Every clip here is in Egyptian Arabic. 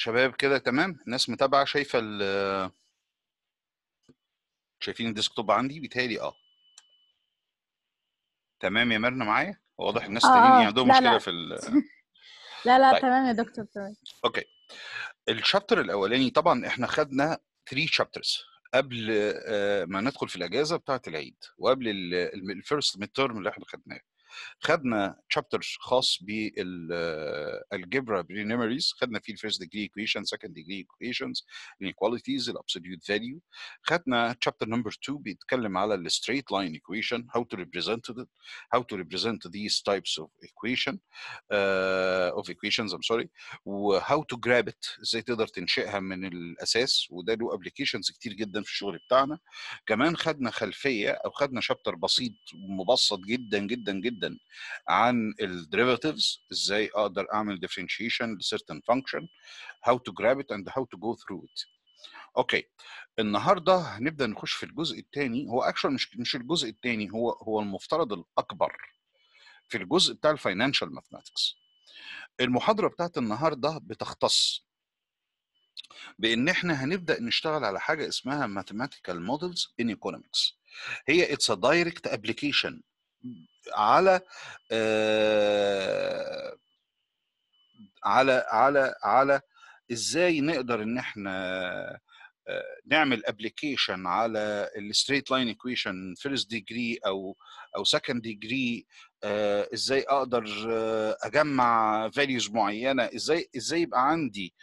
شباب كده تمام الناس متابعه شايفه ال شايفين الديسكتوب عندي بيتهيألي اه تمام يا مرنا معايا واضح الناس اه التانيين اه عندهم لا مشكله لا في ال... لا لا طيب تمام يا دكتور تمام اوكي الشابتر الاولاني طبعا احنا خدنا 3 شابترز قبل آه، ما ندخل في الاجازه بتاعه العيد وقبل الفيرست ميد تيرم اللي احنا خدناه خدنا شابتر خاص بالجبرا برينيمريز خدنا فيه الفيرست ديجري ايكويشن سكند ديجري ايكويشنز الانيكواليتيز الابسوليوت فاليو خدنا شابتر نمبر 2 بيتكلم على الستريت لاين ايكويشن how to represent it how to represent these types of equation uh, of equations I'm sorry و how to grab it ازاي تقدر تنشئها من الاساس وده له ابلكيشنز كتير جدا في الشغل بتاعنا كمان خدنا خلفيه او خدنا شابتر بسيط مبسط جدا جدا جدا عن الديريفاتيفز ازاي اقدر اعمل differentiation لcertain function how to grab it and how to go through it اوكي النهارده هنبدا نخش في الجزء الثاني هو اكشن مش مش الجزء الثاني هو هو المفترض الاكبر في الجزء بتاع الفاينانشال ماثماتكس المحاضره بتاعت النهارده بتختص بان احنا هنبدا نشتغل على حاجه اسمها mathematical models in economics هي it's a direct application على آه على على على ازاي نقدر ان احنا آه، نعمل ابلكيشن على الستريت لاين ايكويشن فيرست ديجري او او سكند ديجري ازاي اقدر آه، اجمع فاليوز معينه ازاي ازاي يبقى عندي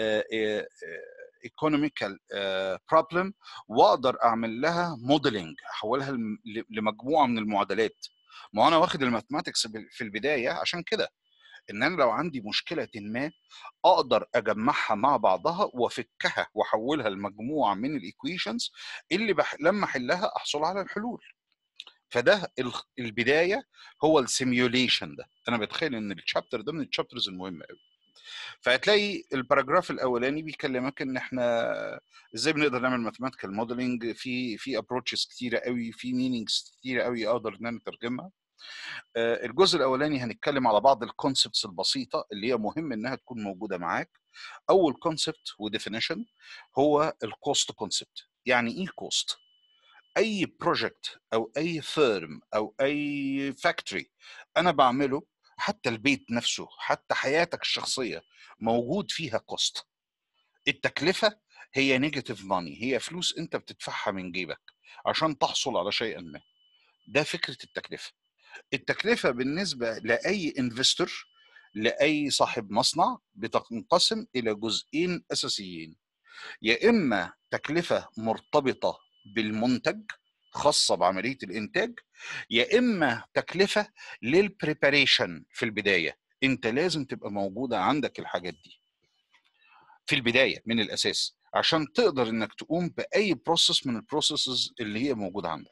ايكونوميكال بروبلم واقدر اعمل لها موديلنج احولها لم- ل- لمجموعه من المعادلات ما هو انا واخد الماثماتكس في البدايه عشان كده ان انا لو عندي مشكله ما اقدر اجمعها مع بعضها وافكها واحولها لمجموعه من الايكويشنز اللي بح... لما احلها احصل على الحلول فده ال- البدايه هو السيميوليشن ده انا بتخيل ان الشابتر ده من الشابترز المهمه قوي فهتلاقي الباراجراف الاولاني بيكلمك ان احنا ازاي بنقدر نعمل ماثيماتيكال موديلنج في في ابروتشز كتيره قوي في مينينجز كتيره قوي اقدر ان انا اترجمها آه، الجزء الاولاني هنتكلم على بعض الكونسبتس البسيطه اللي هي مهم انها تكون موجوده معاك اول كونسبت وديفينيشن هو الكوست كونسبت يعني ايه كوست اي بروجكت او اي فيرم او اي فاكتوري انا بعمله حتى البيت نفسه حتى حياتك الشخصيه موجود فيها كوست التكلفه هي نيجاتيف ماني هي فلوس انت بتدفعها من جيبك عشان تحصل على شيء ما ده فكره التكلفه التكلفه بالنسبه لاي انفستور لاي صاحب مصنع بتنقسم الى جزئين اساسيين يا اما تكلفه مرتبطه بالمنتج خاصه بعمليه الانتاج يا اما تكلفه للبريباريشن في البدايه انت لازم تبقى موجوده عندك الحاجات دي في البدايه من الاساس عشان تقدر انك تقوم باي بروسيس من البروسيسز اللي هي موجوده عندك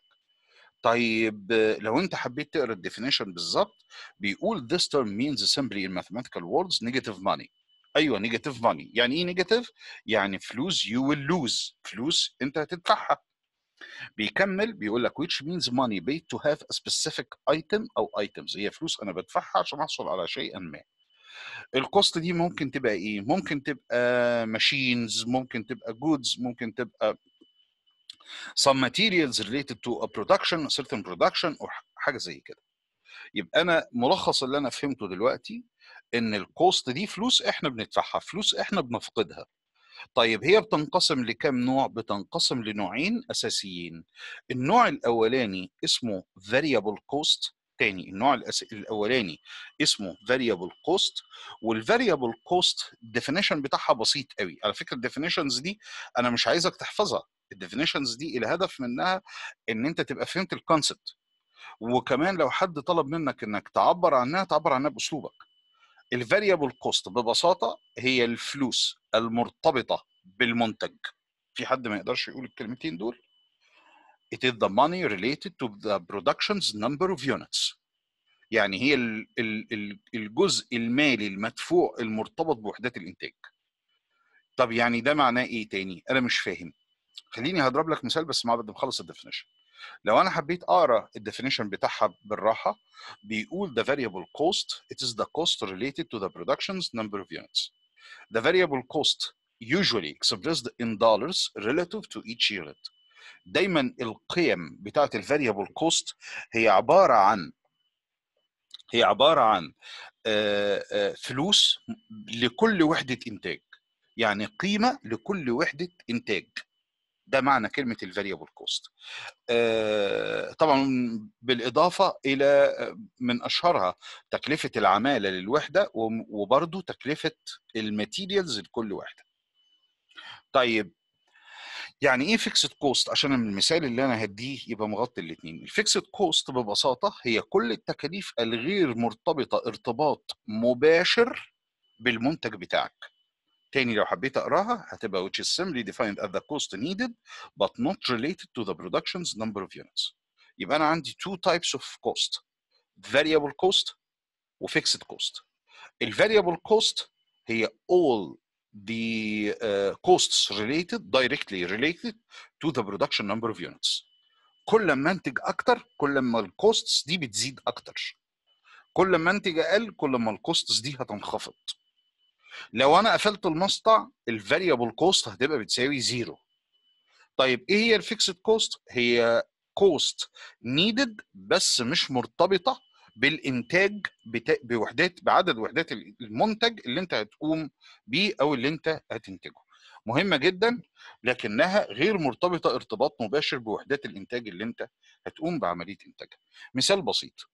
طيب آه، لو انت حبيت تقرا الديفينيشن بالظبط بيقول this term means simply in mathematical words negative money ايوه نيجاتيف ماني يعني ايه نيجاتيف يعني فلوس you will lose فلوس انت هتدفعها بيكمل بيقول لك which means money paid to have a specific item او items هي فلوس انا بدفعها عشان احصل على شيء ما الكوست دي ممكن تبقى ايه ممكن تبقى ماشينز ممكن تبقى جودز ممكن تبقى some materials related to a production certain production او حاجه زي كده يبقى انا ملخص اللي انا فهمته دلوقتي ان الكوست دي فلوس احنا بندفعها فلوس احنا بنفقدها طيب هي بتنقسم لكام نوع بتنقسم لنوعين اساسيين النوع الاولاني اسمه variable cost تاني النوع الأس... الاولاني اسمه variable cost والvariable cost definition بتاعها بسيط قوي على فكره الديفينيشنز دي انا مش عايزك تحفظها الديفينيشنز دي الهدف منها ان انت تبقى فهمت الكونسبت وكمان لو حد طلب منك انك تعبر عنها تعبر عنها باسلوبك الفاريبل كوست ببساطه هي الفلوس المرتبطه بالمنتج في حد ما يقدرش يقول الكلمتين دول it is the money related to the production's number of units يعني هي ال- ال- ال- الجزء المالي المدفوع المرتبط بوحدات الانتاج طب يعني ده معناه ايه تاني انا مش فاهم خليني هضرب لك مثال بس مع بعد ما اخلص الديفينيشن لو انا حبيت اقرا الديفينيشن بتاعها بالراحه بيقول the variable cost it is the cost related to the production's number of units the variable cost usually expressed in dollars relative to each unit دايما القيم بتاعت الفاريبل كوست هي عباره عن هي عباره عن آه، آه، فلوس لكل وحده انتاج يعني قيمه لكل وحده انتاج ده معنى كلمه الفاريبل كوست طبعا بالاضافه الى آه، من اشهرها تكلفه العماله للوحده وم- وبرضو تكلفه الماتيريالز لكل وحده طيب يعني ايه فيكسد كوست عشان المثال اللي انا هديه يبقى مغطي الاثنين الفيكسد كوست ببساطه هي كل التكاليف الغير مرتبطه ارتباط مباشر بالمنتج بتاعك تاني لو حبيت اقراها هتبقى which is simply defined as the cost needed but not related to the production's number of units يبقى انا عندي two types of cost variable cost و fixed cost ال variable cost هي all the uh, costs related directly related to the production number of units كل ما انتج اكتر كل ما الكوستس دي بتزيد اكتر كل ما انتج اقل كل ما الكوستس دي هتنخفض لو انا قفلت المصنع الفاريبل كوست هتبقى بتساوي زيرو طيب ايه هي الفيكسد كوست هي كوست نيدد بس مش مرتبطه بالانتاج بتا... بوحدات بعدد وحدات المنتج اللي انت هتقوم بيه او اللي انت هتنتجه مهمه جدا لكنها غير مرتبطه ارتباط مباشر بوحدات الانتاج اللي انت هتقوم بعمليه انتاجها مثال بسيط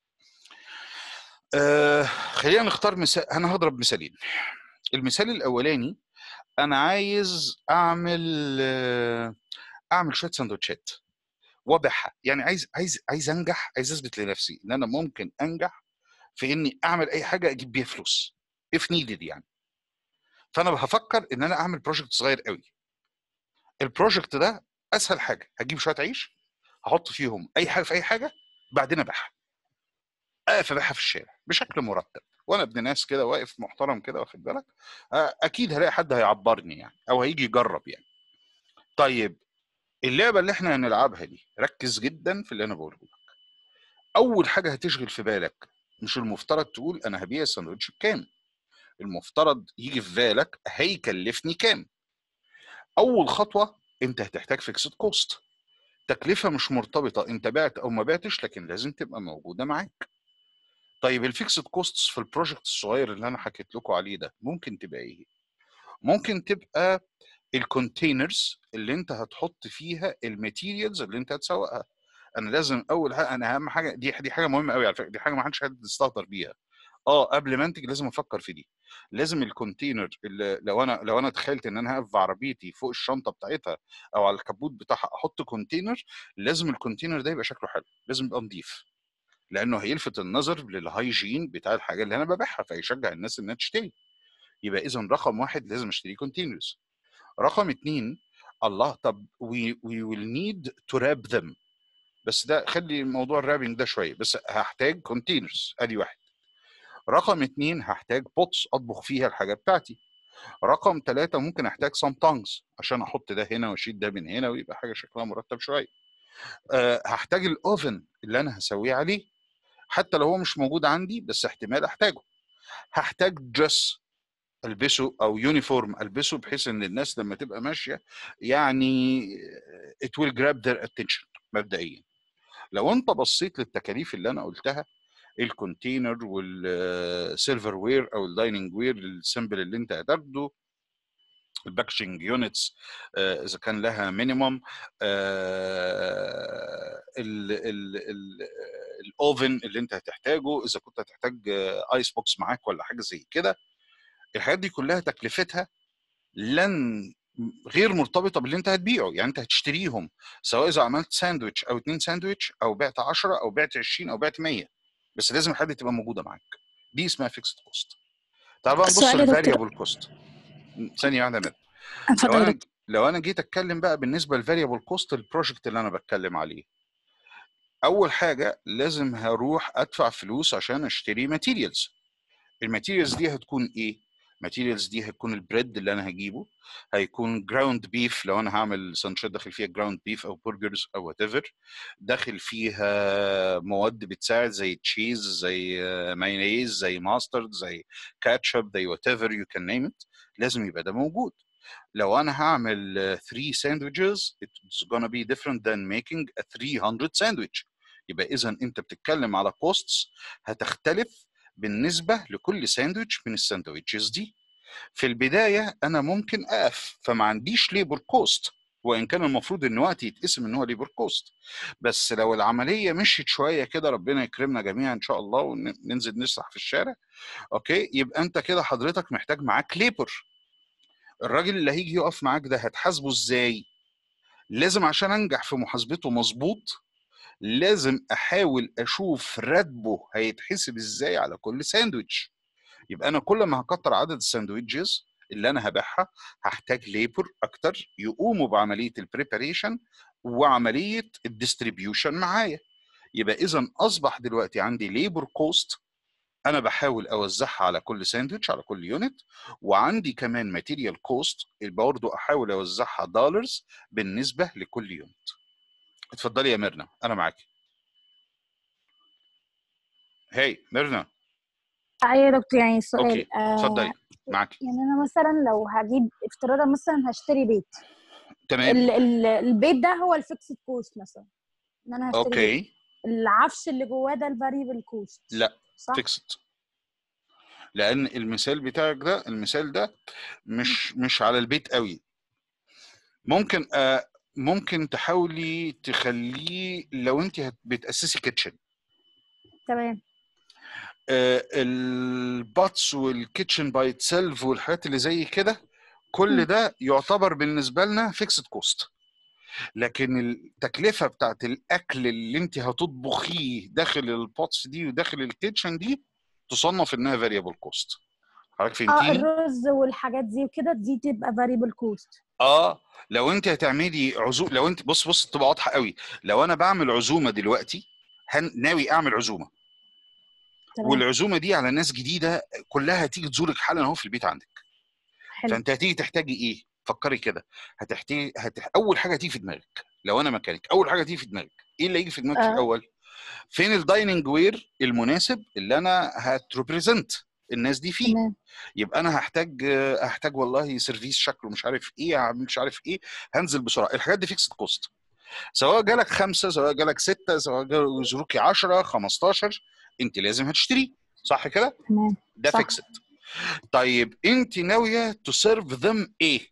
آه خلينا نختار مثال انا هضرب مثالين المثال الاولاني انا عايز اعمل آه، اعمل شويه سندوتشات وابيعها يعني عايز عايز عايز انجح عايز اثبت لنفسي ان انا ممكن انجح في اني اعمل اي حاجه اجيب بيها فلوس if needed يعني فانا هفكر ان انا اعمل بروجكت صغير قوي البروجكت ده اسهل حاجه هجيب شويه عيش هحط فيهم اي حاجه في اي حاجه بعدين ابيعها اقف ابيعها في الشارع بشكل مرتب وانا ابن ناس كده واقف محترم كده واخد بالك آه، اكيد هلاقي حد هيعبرني يعني او هيجي يجرب يعني طيب اللعبه اللي احنا هنلعبها دي ركز جدا في اللي انا بقوله لك اول حاجه هتشغل في بالك مش المفترض تقول انا هبيع الساندوتش بكام المفترض يجي في بالك هيكلفني كام اول خطوه انت هتحتاج فيكسد كوست تكلفه مش مرتبطه انت بعت او ما بعتش لكن لازم تبقى موجوده معاك طيب الفيكسد كوستس في البروجكت الصغير اللي انا حكيت لكم عليه ده ممكن تبقى ايه ممكن تبقى الكونتينرز اللي انت هتحط فيها الماتيريالز اللي انت هتسوقها انا لازم اول حاجه انا اهم حاجه دي دي حاجه مهمه قوي على فكره دي حاجه ما حدش هيستهتر بيها اه قبل ما انتج لازم افكر في دي لازم الكونتينر اللي لو انا لو انا تخيلت ان انا هقف في عربيتي فوق الشنطه بتاعتها او على الكبوت بتاعها احط كونتينر لازم الكونتينر ده يبقى شكله حلو لازم يبقى نظيف لانه هيلفت النظر للهايجين بتاع الحاجه اللي انا ببيعها فيشجع الناس انها تشتري يبقى اذا رقم واحد لازم اشتري كونتينرز رقم اتنين الله طب we, we will need to wrap them بس ده خلي موضوع الرابنج ده شويه بس هحتاج كونتينرز ادي واحد رقم اتنين هحتاج بوتس اطبخ فيها الحاجه بتاعتي رقم ثلاثة ممكن احتاج سام تانجز عشان احط ده هنا واشيل ده من هنا ويبقى حاجه شكلها مرتب شويه أه هحتاج الاوفن اللي انا هسويه عليه حتى لو هو مش موجود عندي بس احتمال احتاجه هحتاج دريس البسه او يونيفورم البسه بحيث ان الناس لما تبقى ماشيه يعني it will grab their attention مبدئيا لو انت بصيت للتكاليف اللي انا قلتها الكونتينر والسيلفر وير او الدايننج وير السمبل اللي انت هتاخده الباكجينج يونتس اذا كان لها مينيمم الاوفن اللي انت هتحتاجه اذا كنت هتحتاج ايس بوكس معاك ولا حاجه زي كده الحاجات دي كلها تكلفتها لن غير مرتبطه باللي انت هتبيعه يعني انت هتشتريهم سواء اذا عملت ساندويتش او اتنين ساندويتش او بعت 10 او بعت 20 او بعت 100 بس لازم الحاجه دي تبقى موجوده معاك دي اسمها فيكسد كوست تعال بقى نبص سؤال يا دكتور. للفاريبل كوست ثانيه واحده ندى لو اتفضل يا انا دكتور لو انا جيت اتكلم بقى بالنسبه للفاريبل كوست البروجكت اللي انا بتكلم عليه اول حاجه لازم هروح ادفع فلوس عشان اشتري ماتيريالز الماتيريالز دي هتكون ايه ماتيريالز دي هيكون البريد اللي انا هجيبه هيكون جراوند بيف لو انا هعمل سانشات داخل فيها جراوند بيف او برجرز او وات ايفر داخل فيها مواد بتساعد زي تشيز زي مايونيز زي ماسترد زي كاتشب زي وات ايفر يو كان نيم ات لازم يبقى ده موجود لو انا هعمل 3 ساندويتشز it's gonna be different than making a 300 sandwich يبقى اذا انت بتتكلم على كوستس هتختلف بالنسبه لكل ساندويتش من الساندويتشز دي في البدايه انا ممكن اقف فما عنديش ليبر كوست وان كان المفروض ان وقتي يتقسم ان هو ليبر كوست بس لو العمليه مشيت شويه كده ربنا يكرمنا جميعا ان شاء الله وننزل نسرح في الشارع اوكي يبقى انت كده حضرتك محتاج معاك ليبر الراجل اللي هيجي يقف معاك ده هتحاسبه ازاي لازم عشان انجح في محاسبته مظبوط لازم احاول اشوف راتبه هيتحسب ازاي على كل ساندويتش يبقى انا كل ما هكتر عدد الساندويتشز اللي انا هبيعها هحتاج ليبر اكتر يقوموا بعمليه البريباريشن وعمليه الديستريبيوشن معايا يبقى اذا اصبح دلوقتي عندي ليبر كوست انا بحاول اوزعها على كل ساندويتش على كل يونت وعندي كمان ماتيريال كوست برضه احاول اوزعها دولارز بالنسبه لكل يونت اتفضلي يا ميرنا انا معاك هاي ميرنا ايوه يا دكتور يعني سؤال اوكي اتفضلي معاك يعني انا مثلا لو هجيب افتراضا مثلا هشتري بيت تمام ال ال البيت ده هو الفيكسد كوست مثلا ان انا هشتري بيت. اوكي العفش اللي جواه ده الفاريبل كوست لا صح فيكسد لان المثال بتاعك ده المثال ده مش مش على البيت قوي ممكن آه ممكن تحاولي تخليه لو انت هت- بتاسسي كيتشن تمام آه الباتس والكيتشن باي سيلف والحاجات اللي زي كده كل مم. ده يعتبر بالنسبه لنا فيكسد كوست لكن التكلفه بتاعت الاكل اللي انت هتطبخيه داخل البوتس دي وداخل الكيتشن دي تصنف انها فاريبل كوست حضرتك اه فهمتيني؟ الرز والحاجات دي وكده دي تبقى فاريبل كوست اه لو انت هتعملي عزومه لو انت بص بص تبقى واضحه قوي لو انا بعمل عزومه دلوقتي هن... ناوي اعمل عزومه تمام والعزومه دي على ناس جديده كلها هتيجي تزورك حالا اهو في البيت عندك حلو فانت هتيجي تحتاجي ايه فكري كده هتحتاجي هت... اول حاجه هتيجي في دماغك لو انا مكانك اول حاجه هتيجي في دماغك ايه اللي يجي في دماغك آه. الاول فين الدايننج وير المناسب اللي انا هتريبريزنت الناس دي فيه تمام يبقى انا هحتاج هحتاج والله سيرفيس شكله مش عارف ايه هعمل مش عارف ايه هنزل بسرعه الحاجات دي فيكسد كوست سواء جالك خمسه سواء جالك سته سواء جالك 10 15 انت لازم هتشتريه صح كده؟ تمام ده صح. فيكسد طيب انت ناويه تو سيرف ذم ايه؟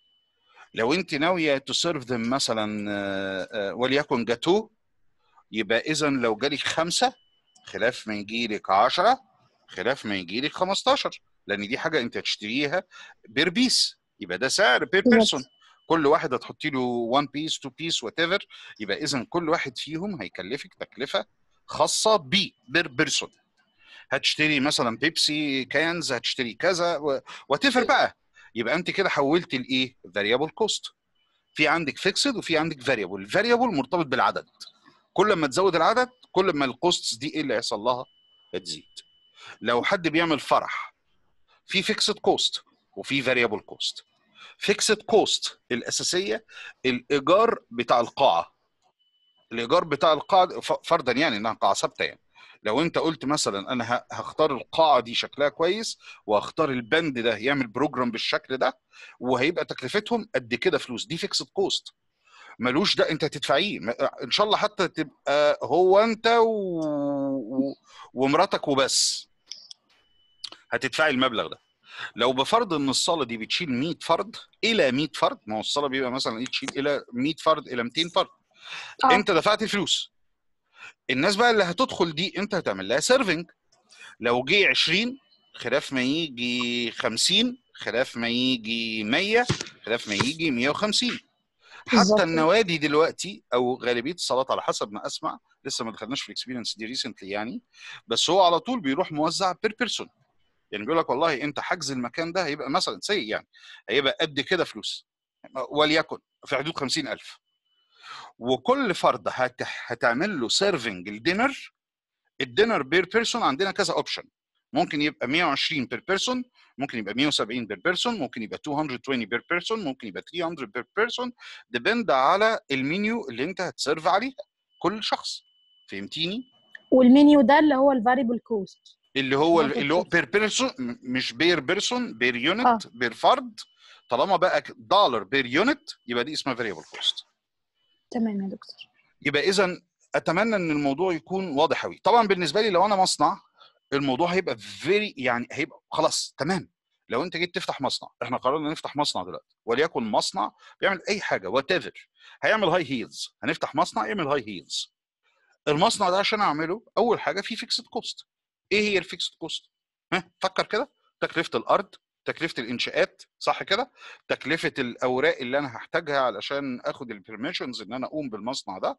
لو انت ناويه تو سيرف ذم مثلا آه، آه، وليكن جاتو يبقى اذا لو جالك خمسه خلاف ما يجي لك 10 خلاف ما يجي لك 15 لان دي حاجه انت هتشتريها بير بيس يبقى ده سعر بير بالظبط. بيرسون كل واحد هتحطي له 1 بيس 2 بيس وات ايفر يبقى اذا كل واحد فيهم هيكلفك تكلفه خاصه بيه بير بيرسون هتشتري مثلا بيبسي كانز هتشتري كذا وات ايفر بقى يبقى انت كده حولت لايه فاريبل كوست في عندك فيكسد وفي عندك فاريبل الفاريبل مرتبط بالعدد كل ما تزود العدد كل ما الكوستس دي ايه اللي هيحصل لها هتزيد لو حد بيعمل فرح في فيكسد كوست وفي فاريبل كوست فيكسد كوست الاساسيه الايجار بتاع القاعه الايجار بتاع القاعه ف- فرضا يعني انها قاعه ثابته يعني لو انت قلت مثلا انا ه- هختار القاعه دي شكلها كويس وهختار البند ده يعمل بروجرام بالشكل ده وهيبقى تكلفتهم قد كده فلوس دي فيكسد كوست ملوش ده انت هتدفعيه م- ان شاء الله حتى تبقى هو انت و... و... ومراتك وبس هتدفعي المبلغ ده لو بفرض ان الصاله دي بتشيل 100 فرد الى 100 فرد ما هو الصاله بيبقى مثلا ايه تشيل الى 100 فرد الى 200 فرد آه. انت دفعت الفلوس الناس بقى اللي هتدخل دي انت هتعمل لها سيرفنج لو جه 20 خلاف ما يجي 50 خلاف ما يجي 100 خلاف ما يجي 150 بالظبط. حتى النوادي دلوقتي او غالبيه الصالات على حسب ما اسمع لسه ما دخلناش في الاكسبيرينس دي ريسنتلي يعني بس هو على طول بيروح موزع بير بيرسون يعني بيقول لك والله انت حجز المكان ده هيبقى مثلا سيء يعني هيبقى قد كده فلوس وليكن في حدود 50000 وكل فرد هت... هتعمل له سيرفنج الدينر الدينر بير بيرسون عندنا كذا اوبشن ممكن يبقى 120 بير بيرسون ممكن يبقى 170 بير بيرسون ممكن يبقى 220 بير بيرسون ممكن يبقى 300 بير بيرسون ديبند على المنيو اللي انت هتسيرف عليها كل شخص فهمتيني والمنيو ده اللي هو الفاريبل كوست اللي هو Market اللي هو cost. بير بيرسون مش بير بيرسون بير آه. يونت بير فرد طالما بقى دولار بير يونت يبقى دي اسمها فاريبل كوست تمام يا دكتور يبقى اذا اتمنى ان الموضوع يكون واضح قوي طبعا بالنسبه لي لو انا مصنع الموضوع هيبقى فيري يعني هيبقى خلاص تمام لو انت جيت تفتح مصنع احنا قررنا نفتح مصنع دلوقتي وليكن مصنع بيعمل اي حاجه وات ايفر هيعمل هاي هيلز هنفتح مصنع يعمل هاي هيلز المصنع ده عشان اعمله اول حاجه فيه فيكسد كوست ايه هي الفيكسد كوست ها فكر كده تكلفه الارض تكلفه الانشاءات صح كده تكلفه الاوراق اللي انا هحتاجها علشان اخد البرميشنز ان انا اقوم بالمصنع ده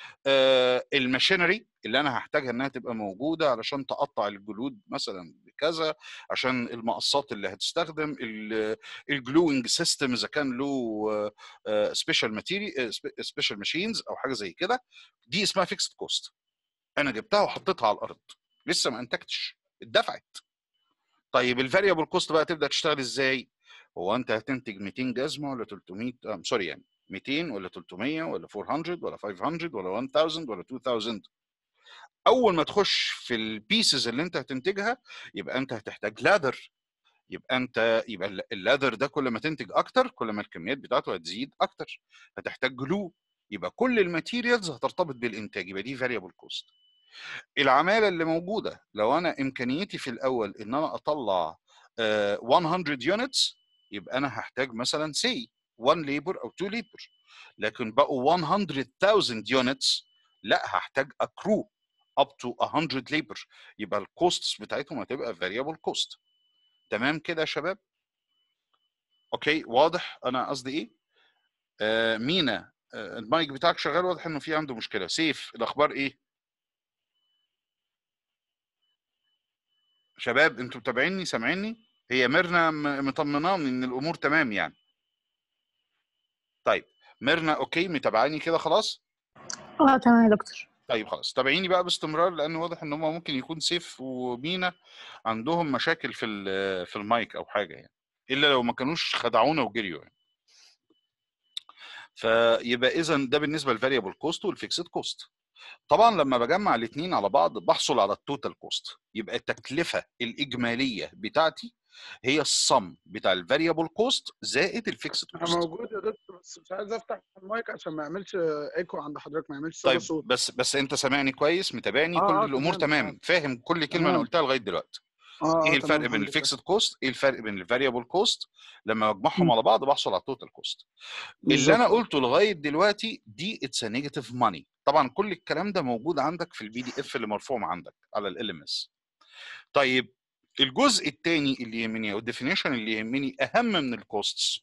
آه، الماشينري اللي انا هحتاجها انها تبقى موجوده علشان تقطع الجلود مثلا بكذا عشان المقصات اللي هتستخدم الجلوينج سيستم اذا كان له سبيشال ماتيريال سبيشال ماشينز او حاجه زي كده دي اسمها فيكسد كوست انا جبتها وحطيتها على الارض لسه ما انتجتش اتدفعت طيب الفاريبل كوست بقى تبدا تشتغل ازاي هو انت هتنتج 200 جزمه ولا 300 آه سوري يعني 200 ولا 300 ولا 400 ولا 500 ولا 1000 ولا 2000 اول ما تخش في البيسز اللي انت هتنتجها يبقى انت هتحتاج لادر يبقى انت يبقى ال- اللادر ده كل ما تنتج اكتر كل ما الكميات بتاعته هتزيد اكتر هتحتاج جلو يبقى كل الماتيريالز هترتبط بالانتاج يبقى دي فاريبل كوست العماله اللي موجوده لو انا امكانيتي في الاول ان انا اطلع آه، 100 يونتس يبقى انا هحتاج مثلا سي 1 ليبر او 2 ليبر لكن بقوا 100,000 يونتس لا هحتاج اكرو اب تو 100 ليبر يبقى الكوستس بتاعتهم هتبقى فاريبل كوست تمام كده يا شباب اوكي واضح انا قصدي ايه آه مينا آه المايك بتاعك شغال واضح انه في عنده مشكله سيف الاخبار ايه شباب انتوا متابعيني سامعيني هي ميرنا م- مطمناني ان الامور تمام يعني طيب ميرنا اوكي متابعاني كده خلاص اه تمام يا دكتور طيب خلاص تابعيني بقى باستمرار لان واضح ان هم ممكن يكون سيف ومينا عندهم مشاكل في ال- في المايك او حاجه يعني الا لو ما كانوش خدعونا وجريوا يعني فيبقى اذا ده بالنسبه للفاريبل كوست والفيكسد كوست طبعا لما بجمع الاثنين على بعض بحصل على التوتال كوست يبقى التكلفه الاجماليه بتاعتي هي الصم بتاع الفاريبل كوست زائد الفيكسد انا كوست موجود يا دكتور بس مش عايز افتح المايك عشان ما يعملش ايكو عند حضرتك ما يعملش طيب صوت بس بس انت سامعني كويس متابعني آه، كل آه، الامور تمام، تمام فاهم كل كلمه انا تمام. قلتها لغايه دلوقتي اه ايه آه، الفرق تمام، بين الحمد لله. الفيكسد كوست ايه الفرق بين الفاريبل كوست لما بجمعهم مم. على بعض بحصل على التوتال كوست اللي بالظبط. انا قلته لغايه دلوقتي دي اتس نيجاتيف ماني طبعا كل الكلام ده موجود عندك في البي دي اف اللي مرفوع عندك على ال ام اس طيب الجزء الثاني اللي يهمني او الديفينيشن اللي يهمني اهم من الكوستس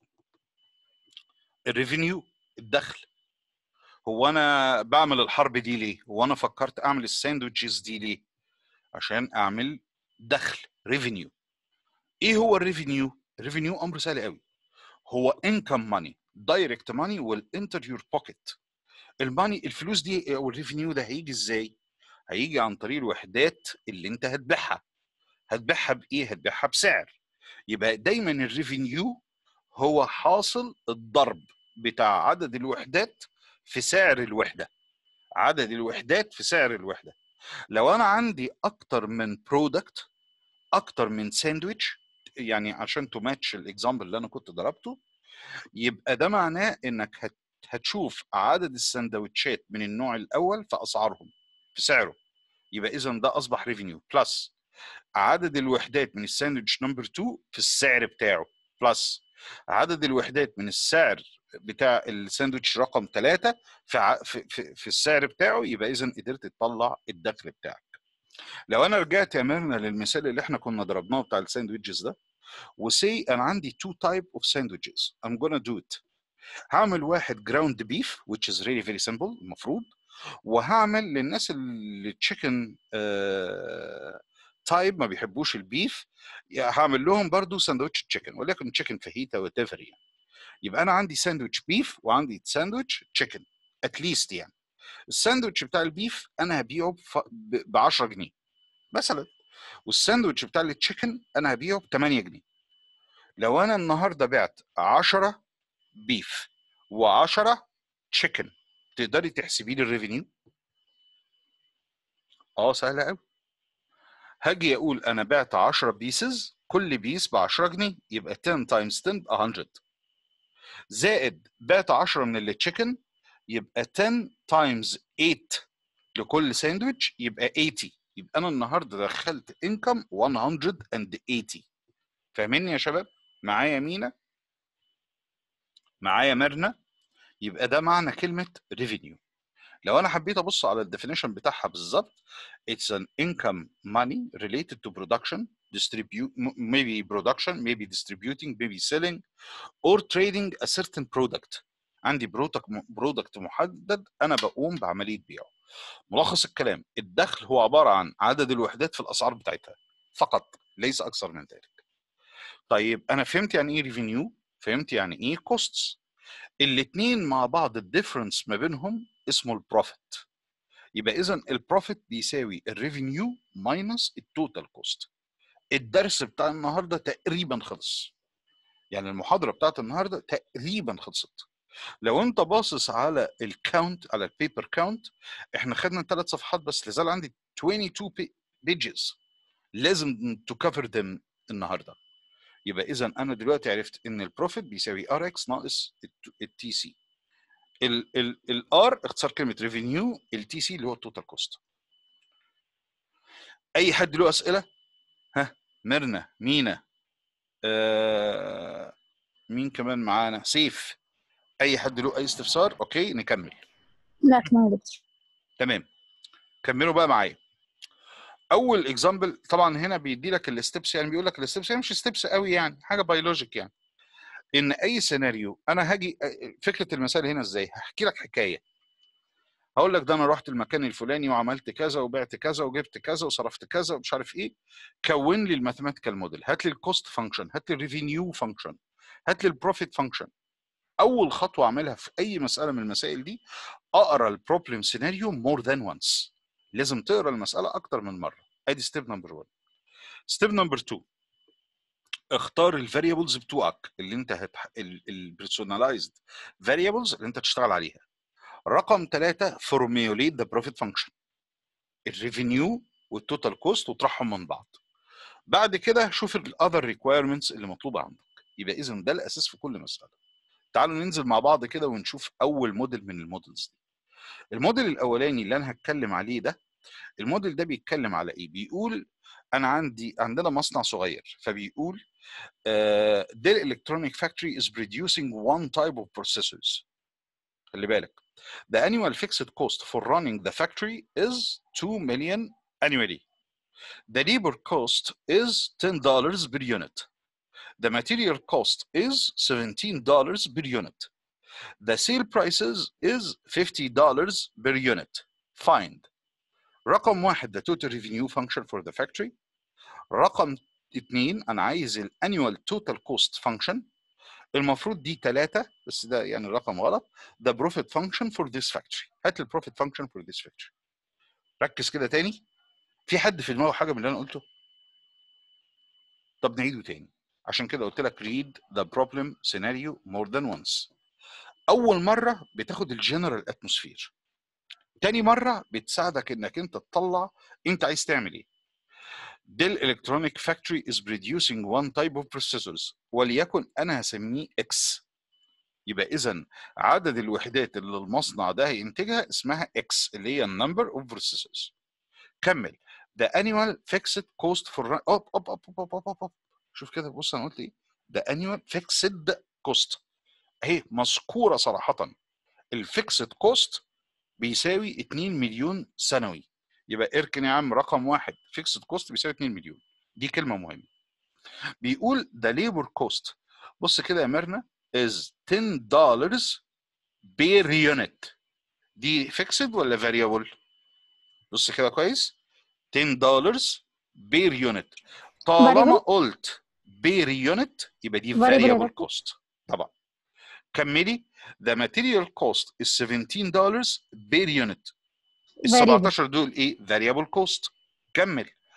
الريفينيو الدخل هو انا بعمل الحرب دي ليه هو انا فكرت اعمل الساندوتشز دي ليه عشان اعمل دخل ريفينيو ايه هو الريفينيو الريفينيو امر سهل قوي هو انكم ماني دايركت ماني ويل انتر يور بوكيت الماني الفلوس دي او الريفينيو ده هيجي ازاي هيجي عن طريق الوحدات اللي انت هتبيعها هتبيعها بايه هتبيعها بسعر يبقى دايما الريفينيو هو حاصل الضرب بتاع عدد الوحدات في سعر الوحده عدد الوحدات في سعر الوحده لو انا عندي اكتر من برودكت اكتر من ساندويتش يعني عشان تو ماتش الاكزامبل اللي انا كنت ضربته يبقى ده معناه انك هت هتشوف عدد السندوتشات من النوع الاول في اسعارهم في سعره يبقى اذا ده اصبح ريفينيو بلس عدد الوحدات من الساندوتش نمبر 2 في السعر بتاعه بلس عدد الوحدات من السعر بتاع الساندوتش رقم 3 في, ع... في, في, في السعر بتاعه يبقى اذا قدرت تطلع الدخل بتاعك لو انا رجعت يا ميرنا للمثال اللي احنا كنا ضربناه بتاع الساندويتشز ده وسي انا عندي تو تايب اوف ساندويتشز I'm gonna do it هعمل واحد جراوند بيف which is really very simple المفروض وهعمل للناس اللي تشيكن تايب ما بيحبوش البيف هعمل لهم برضو ساندوتش تشيكن وليكن تشيكن فاهيتا وات ايفر يعني يبقى انا عندي ساندوتش بيف وعندي ساندوتش تشيكن اتليست يعني الساندوتش بتاع البيف انا هبيعه ب 10 جنيه مثلا والساندوتش بتاع التشيكن انا هبيعه ب 8 جنيه لو انا النهارده بعت 10 بيف و10 تشيكن تقدري تحسبي لي الريفينيو اه سهله قوي هاجي اقول انا بعت 10 بيسز كل بيس ب 10 جنيه يبقى 10 تايمز 10 ب 100 زائد بعت 10 من التشيكن يبقى 10 تايمز 8 لكل ساندويتش يبقى 80 يبقى انا النهارده دخلت انكم 180 فاهميني يا شباب معايا مينا معايا ميرنا يبقى ده معنى كلمه ريفينيو لو انا حبيت ابص على الديفينيشن بتاعها بالظبط it's an income money related to production distribute m- maybe production maybe distributing maybe selling or trading a certain product عندي برودكت برودكت محدد انا بقوم بعمليه بيعه ملخص الكلام الدخل هو عباره عن عدد الوحدات في الاسعار بتاعتها فقط ليس اكثر من ذلك طيب انا فهمت يعني ايه ريفينيو فهمت يعني ايه كوستس الاثنين مع بعض الديفرنس ما بينهم اسمه البروفيت يبقى اذا البروفيت بيساوي الريفينيو ماينس التوتال كوست الدرس بتاع النهارده تقريبا خلص يعني المحاضره بتاعت النهارده تقريبا خلصت لو انت باصص على الكاونت على البيبر كاونت احنا خدنا ثلاث صفحات بس لازال عندي 22 بيجز لازم تو كفر ذم النهارده يبقى اذا انا دلوقتي عرفت ان البروفيت بيساوي ار اكس ناقص التي سي الار اختصار كلمه ريفينيو التي سي اللي هو التوتال كوست اي حد له اسئله ها ميرنا مينا آه مين كمان معانا سيف اي حد له اي استفسار اوكي نكمل لا تمام يا دكتور تمام كملوا بقى معايا اول اكزامبل طبعا هنا بيدي لك الستبس يعني بيقول لك الستبس يعني مش ستبس قوي يعني حاجه بيولوجيك يعني ان اي سيناريو انا هاجي فكره المثال هنا ازاي هحكي لك حكايه هقول لك ده انا رحت المكان الفلاني وعملت كذا وبعت كذا وجبت كذا وصرفت كذا ومش عارف ايه كون لي الماثيماتيكال موديل هات لي الكوست فانكشن هات لي الريفينيو فانكشن هات لي البروفيت فانكشن اول خطوه اعملها في اي مساله من المسائل دي اقرا البروبلم سيناريو مور ذان وانس لازم تقرا المساله اكتر من مره ادي ستيب نمبر 1 ستيب نمبر 2 اختار الفاريبلز بتوعك اللي انت هتح... البيرسوناليزد فاريبلز اللي انت تشتغل عليها رقم ثلاثة فورميوليت ذا بروفيت فانكشن الريفينيو والتوتال كوست وطرحهم من بعض بعد كده شوف الاذر ريكويرمنتس اللي مطلوبه عندك يبقى اذا ده الاساس في كل مساله تعالوا ننزل مع بعض كده ونشوف اول موديل من المودلز دي الموديل الاولاني اللي انا هتكلم عليه ده الموديل ده بيتكلم على ايه بيقول انا عندي عندنا مصنع صغير فبيقول uh, Dell Electronic Factory is producing one type of processors خلي بالك the annual fixed cost for running the factory is 2 million annually the labor cost is $10 per unit the material cost is $17 per unit the sale prices is $50 per unit find رقم واحد the total revenue function for the factory رقم اتنين انا عايز الانيوال توتال كوست فانكشن المفروض دي ثلاثة بس ده يعني الرقم غلط the profit function for this factory هات لي البروفيت function for this factory ركز كده تاني في حد في دماغه حاجة من اللي انا قلته طب نعيده تاني عشان كده قلت لك read the problem scenario more than once اول مرة بتاخد الجنرال اتموسفير تاني مرة بتساعدك انك انت تطلع انت عايز تعمل ايه Dell Electronic Factory is producing one type of processors وليكن انا هسميه X يبقى اذا عدد الوحدات اللي المصنع ده هينتجها اسمها X اللي هي number of processors كمل the annual fixed cost for run... أوب أوب أوب أوب أوب أوب أوب. شوف كده بص انا قلت ايه the annual fixed cost اهي مذكوره صراحه الفيكسد كوست بيساوي 2 مليون سنوي يبقى اركن يا عم رقم واحد فيكسد كوست بيساوي 2 مليون دي كلمه مهمه بيقول ده ليبر كوست بص كده يا ميرنا is 10 دولار بير يونت دي فيكسد ولا فاريبل بص كده كويس 10 دولار بير يونت طالما Variable. قلت بير يونت يبقى دي Variable فاريبل رقم. كوست طبعا كملي the material cost is 17 dollars per unit ال Variable. 17 دول ايه variable cost كمل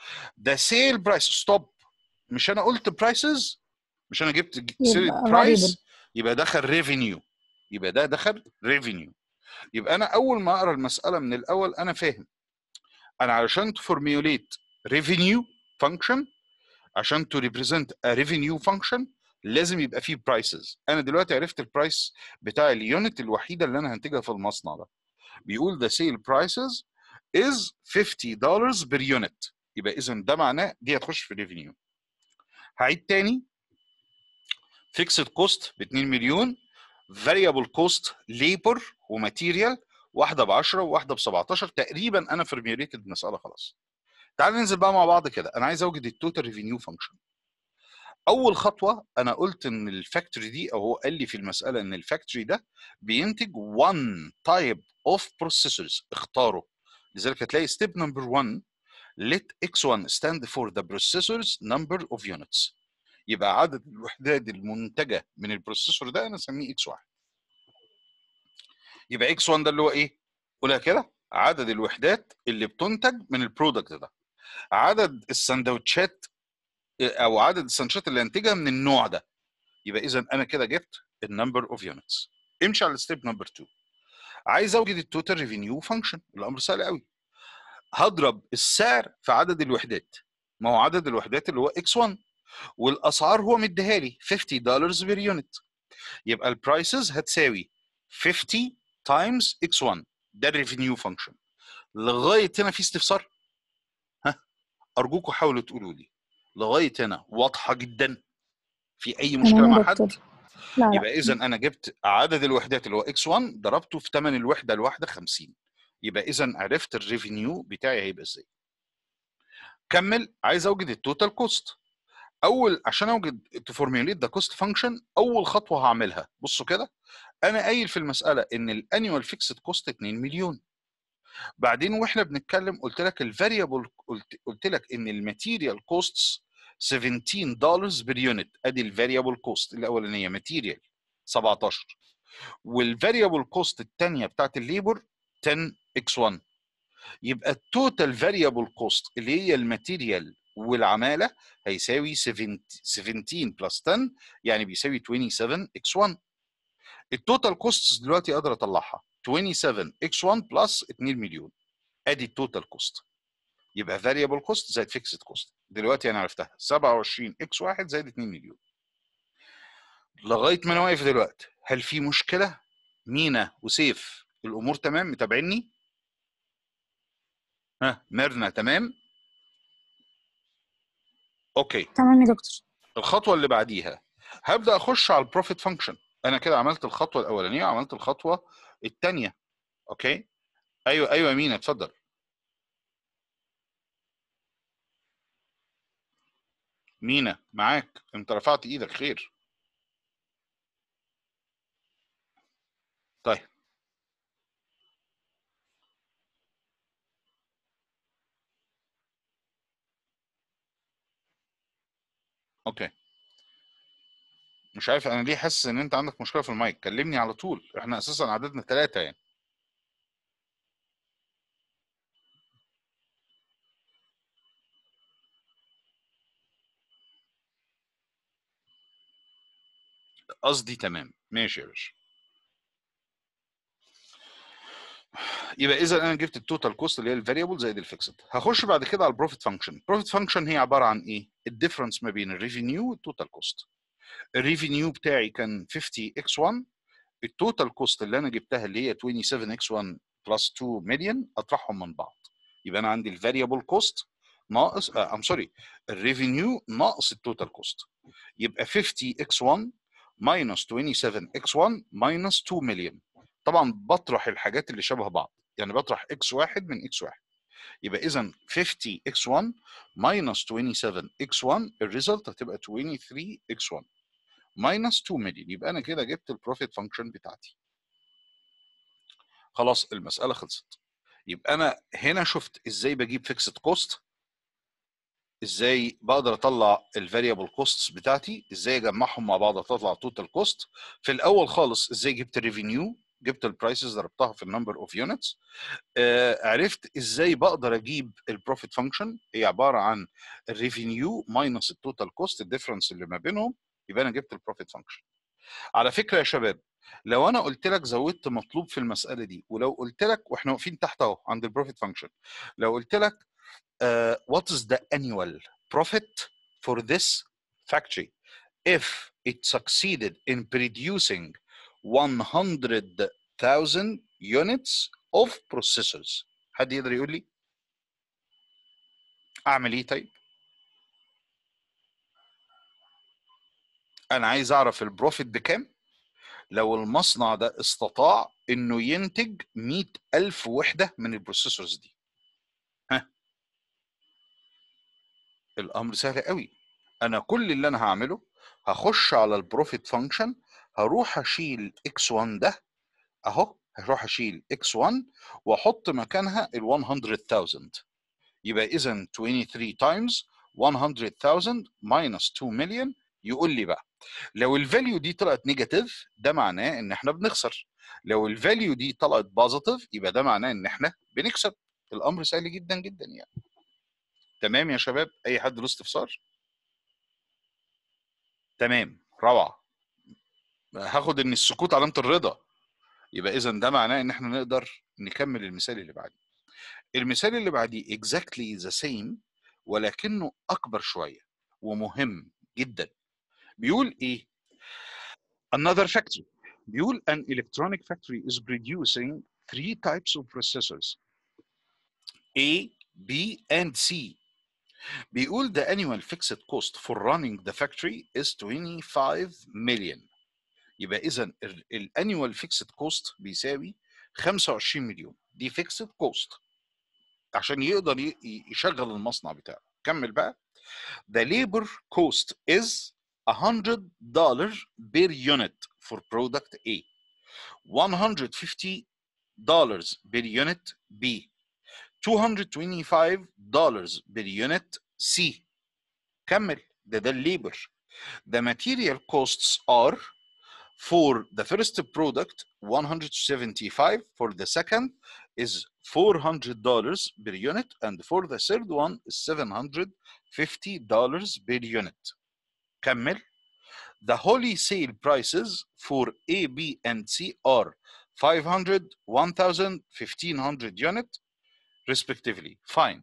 ده سيل برايس ستوب مش انا قلت برايسز مش انا جبت سيل يبقى برايس يبقى دخل ريفينيو يبقى ده دخل ريفينيو يبقى انا اول ما اقرا المساله من الاول انا فاهم انا علشان تفورميوليت ريفينيو فانكشن عشان تو ريبريزنت ا ريفينيو فانكشن لازم يبقى فيه برايسز انا دلوقتي عرفت البرايس بتاع اليونت الوحيده اللي انا هنتجها في المصنع ده بيقول the sale prices is 50 dollars per unit يبقى اذا ده معناه دي هتخش في الريفينيو هعيد تاني فيكسد كوست ب 2 مليون فاريبل كوست ليبر وماتيريال واحده ب 10 وواحده ب 17 تقريبا انا فرميوليتد المساله خلاص تعال ننزل بقى مع بعض كده انا عايز اوجد التوتال ريفينيو فانكشن اول خطوه انا قلت ان الفاكتوري دي او هو قال لي في المساله ان الفاكتوري ده بينتج one type of processors اختاره لذلك هتلاقي step number one let x1 stand for the processor's number of units يبقى عدد الوحدات المنتجه من البروسيسور ده انا اسميه x1 يبقى x1 ده اللي هو ايه قولها كده عدد الوحدات اللي بتنتج من البرودكت ده عدد السندوتشات او عدد السندوتشات اللي انتجها من النوع ده يبقى اذا انا كده جبت النمبر اوف يونتس امشي على ستيب نمبر 2 عايز اوجد التوتال ريفينيو فانكشن الامر سهل قوي هضرب السعر في عدد الوحدات ما هو عدد الوحدات اللي هو اكس 1 والاسعار هو مديها لي 50 دولار بير يونت يبقى البرايسز هتساوي 50 تايمز اكس 1 ده الريفينيو فانكشن لغايه هنا في استفسار ها ارجوكم حاولوا تقولوا لي لغايه هنا واضحه جدا في اي مشكله تمام مع يا حد دكتور لا لا يبقى اذا انا جبت عدد الوحدات اللي هو اكس 1 ضربته في ثمن الوحده الواحده 50 يبقى اذا عرفت الريفينيو بتاعي هيبقى ازاي كمل عايز اوجد التوتال كوست اول عشان اوجد تفورميوليت ذا كوست فانكشن اول خطوه هعملها بصوا كده انا قايل في المساله ان الانيوال فيكسد كوست 2 مليون بعدين واحنا بنتكلم قلت لك الفاريبل قلت, قلت لك ان الماتيريال كوستس 17 دولار بير يونت ادي الفاريبل كوست الاولانيه ماتيريال 17 والفاريبل كوست الثانيه بتاعت الليبر 10 اكس 1 يبقى التوتال فاريبل كوست اللي هي الماتيريال والعماله هيساوي 17 17 بلس 10 يعني بيساوي 27 اكس 1 التوتال كوستس دلوقتي اقدر اطلعها 27 اكس 1 بلس 2 مليون ادي التوتال كوست يبقى فاريبل كوست زائد فيكسد كوست دلوقتي انا عرفتها 27 اكس 1 زائد 2 مليون لغايه ما انا واقف دلوقتي هل في مشكله مينا وسيف الامور تمام متابعيني ها ميرنا تمام اوكي تمام يا دكتور الخطوه اللي بعديها هبدا اخش على البروفيت فانكشن انا كده عملت الخطوه الاولانيه وعملت الخطوه الثانيه اوكي ايوه ايوه يا مينا اتفضل مينا معاك انت رفعت ايدك خير طيب اوكي مش عارف انا ليه حاسس ان انت عندك مشكله في المايك كلمني على طول احنا اساسا عددنا ثلاثه يعني قصدي تمام ماشي يا باشا يبقى اذا انا جبت التوتال كوست اللي هي الفاريبل زائد الفيكسد هخش بعد كده على البروفيت فانكشن البروفيت فانكشن هي عباره عن ايه الديفرنس ما بين الريفينيو والتوتال كوست الريفينيو بتاعي كان 50 اكس 1 التوتال كوست اللي انا جبتها اللي هي 27 اكس 1 بلس 2 مليون اطرحهم من بعض يبقى انا عندي الفاريبل كوست ناقص ام سوري الريفينيو ناقص التوتال كوست يبقى 50 اكس 1 minus 27 x 1 minus 2 مليون طبعا بطرح الحاجات اللي شبه بعض يعني بطرح x 1 من x 1 يبقى اذا 50 x 1 minus 27 x 1 الريزلت هتبقى 23 x 1 minus 2 مليون يبقى انا كده جبت البروفيت فانكشن بتاعتي خلاص المساله خلصت يبقى انا هنا شفت ازاي بجيب فيكسد كوست ازاي بقدر اطلع الفاريبل كوستس بتاعتي ازاي اجمعهم مع بعض اطلع توتال كوست في الاول خالص ازاي جبت الريفينيو جبت البرايسز ضربتها في النمبر اوف يونتس عرفت ازاي بقدر اجيب البروفيت فانكشن هي عباره عن الريفينيو ماينس التوتال كوست الديفرنس اللي ما بينهم يبقى انا جبت البروفيت فانكشن على فكره يا شباب لو انا قلت لك زودت مطلوب في المساله دي ولو قلت لك واحنا واقفين تحت اهو عند البروفيت فانكشن لو قلت لك uh, what is the annual profit for this factory if it succeeded in producing 100,000 units of processors حد يقدر يقول لي اعمل ايه طيب انا عايز اعرف البروفيت بكام لو المصنع ده استطاع انه ينتج 100,000 وحده من البروسيسورز دي ها الامر سهل قوي انا كل اللي انا هعمله هخش على البروفيت فانكشن هروح اشيل x1 ده اهو هروح اشيل x1 واحط مكانها ال 100,000 يبقى اذا 23 تايمز 100,000 ماينس 2 مليون يقول لي بقى لو الفاليو دي طلعت نيجاتيف ده معناه ان احنا بنخسر لو الفاليو دي طلعت بوزيتيف يبقى ده معناه ان احنا بنكسب الامر سهل جدا جدا يعني تمام يا شباب اي حد له استفسار تمام روعه هاخد ان السكوت علامه الرضا يبقى اذا ده معناه ان احنا نقدر نكمل المثال اللي بعديه المثال اللي بعديه exactly the same ولكنه اكبر شويه ومهم جدا بيقول ايه another factory بيقول an electronic factory is producing three types of processors A, B and C بيقول the annual fixed cost for running the factory is 25 million يبقى اذا الانيوال فيكسد كوست بيساوي 25 مليون دي فيكسد كوست عشان يقدر ي- ي- يشغل المصنع بتاعه كمل بقى the labor cost is 100 dollar per unit for product A 150 dollars per unit B 225 dollars per unit C كمل ده ده الليبر the material costs are for the first product 175 for the second is 400 dollars per unit and for the third one is 750 dollars per unit كمل the holy sale prices for A, B and C are 500 1000 1500 unit respectively find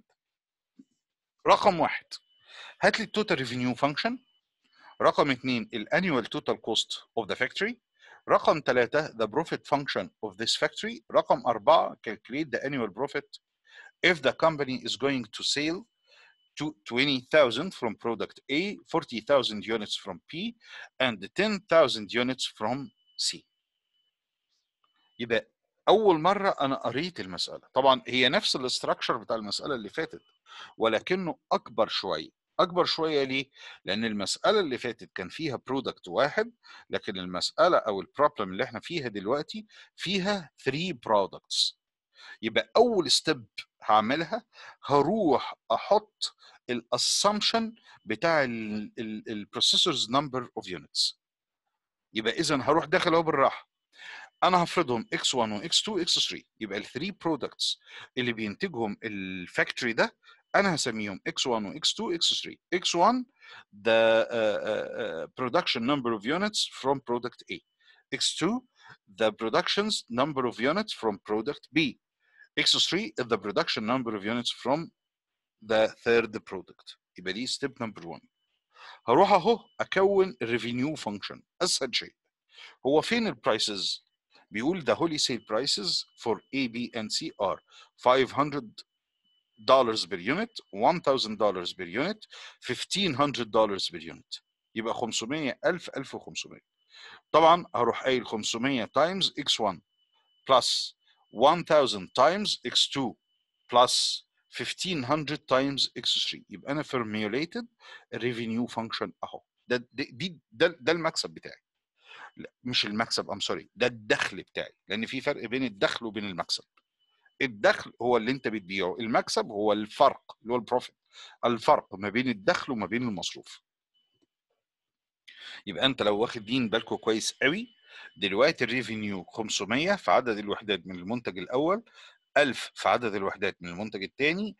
رقم واحد هات لي التوتال ريفينيو فانكشن رقم اثنين الانيوال توتال كوست اوف ذا فاكتوري رقم ثلاثة the profit function of this factory رقم أربعة calculate the annual profit if the company is going to sell to 20,000 from product A 40,000 units from B and 10,000 units from C يبقى أول مرة أنا قريت المسألة طبعا هي نفس الاستراكشر بتاع المسألة اللي فاتت ولكنه أكبر شوية أكبر شوية ليه؟ لأن المسألة اللي فاتت كان فيها برودكت واحد لكن المسألة أو البروبلم اللي احنا فيها دلوقتي فيها 3 برودكتس يبقى أول ستيب هعملها هروح أحط الاسامبشن بتاع البروسيسورز نمبر اوف يونتس يبقى اذا هروح داخل اهو بالراحه انا هفرضهم x1 و x2 x3 يبقى الثري برودكتس اللي بينتجهم الفاكتوري ده انا هسميهم x1 و x2 x3 x1 the uh, uh, production number of units from product A x2 the production's number of units from product B x3 is the production number of units from the third product يبقى دي ستيب نمبر 1 هروح اهو اكون الريفينيو فانكشن اسهل شيء هو فين البرايسز بيقول the holy sale prices for A, B and C are 500 dollars per unit 1000 dollars per unit 1500 dollars per unit يبقى 500 1000 1500 طبعا هروح قايل 500 times x1 plus 1000 times x2 plus 1500 times x3 يبقى انا formulated revenue function اهو ده دي دي- ده ده المكسب بتاعي لا مش المكسب ام سوري ده الدخل بتاعي لان في فرق بين الدخل وبين المكسب الدخل هو اللي انت بتبيعه المكسب هو الفرق اللي هو البروفيت الفرق ما بين الدخل وما بين المصروف يبقى انت لو واخد دين بالكو كويس قوي دلوقتي الريفينيو 500 في عدد الوحدات من المنتج الاول 1000 في عدد الوحدات من المنتج الثاني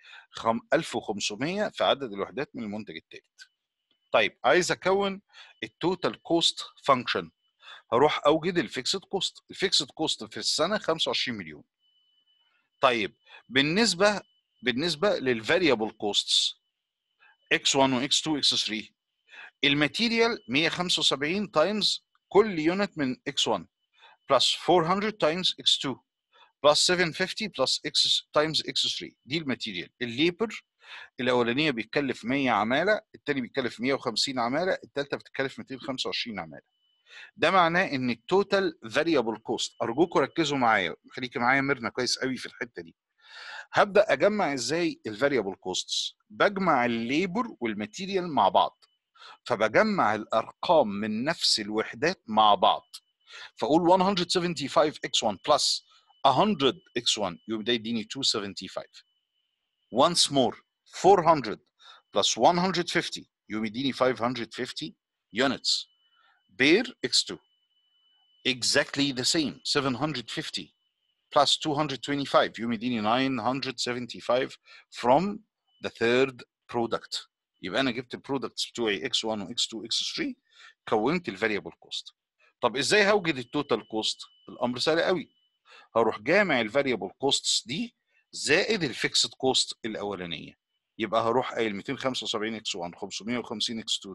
1500 في عدد الوحدات من المنتج الثالث طيب عايز اكون التوتال كوست فانكشن هروح اوجد الفيكسد كوست الفيكسد كوست في السنه 25 مليون طيب بالنسبه بالنسبه للفاريبل كوستس x1 و x2 و x3 الماتيريال 175 تايمز كل يونت من x1 بلس 400 تايمز x2 بلس 750 بلس x تايمز x3 دي الماتيريال الليبر الاولانيه بيتكلف 100 عماله الثاني بيتكلف 150 عماله الثالثه بتتكلف 225 عماله ده معناه ان التوتال فاريبل كوست ارجوكم ركزوا معايا خليكي معايا ميرنا كويس قوي في الحته دي هبدا اجمع ازاي الفاريبل كوستس بجمع الليبر والماتيريال مع بعض فبجمع الارقام من نفس الوحدات مع بعض فاقول 175 x1 بلس 100 x1 يبقى ده يديني 275 once more 400 plus 150 يبقى يديني 550 units بير x2 exactly the same 750 plus 225 يوم يديني 975 from the third product يبقى انا جبت البرودكتس بتوعي x1 و x2 و x3 كونت الفاريبل كوست طب ازاي هوجد التوتال كوست الامر سهل قوي هروح جامع الفاريبل كوستس دي زائد الفيكسد كوست الاولانيه يبقى هروح قايل 275 x1 550 x2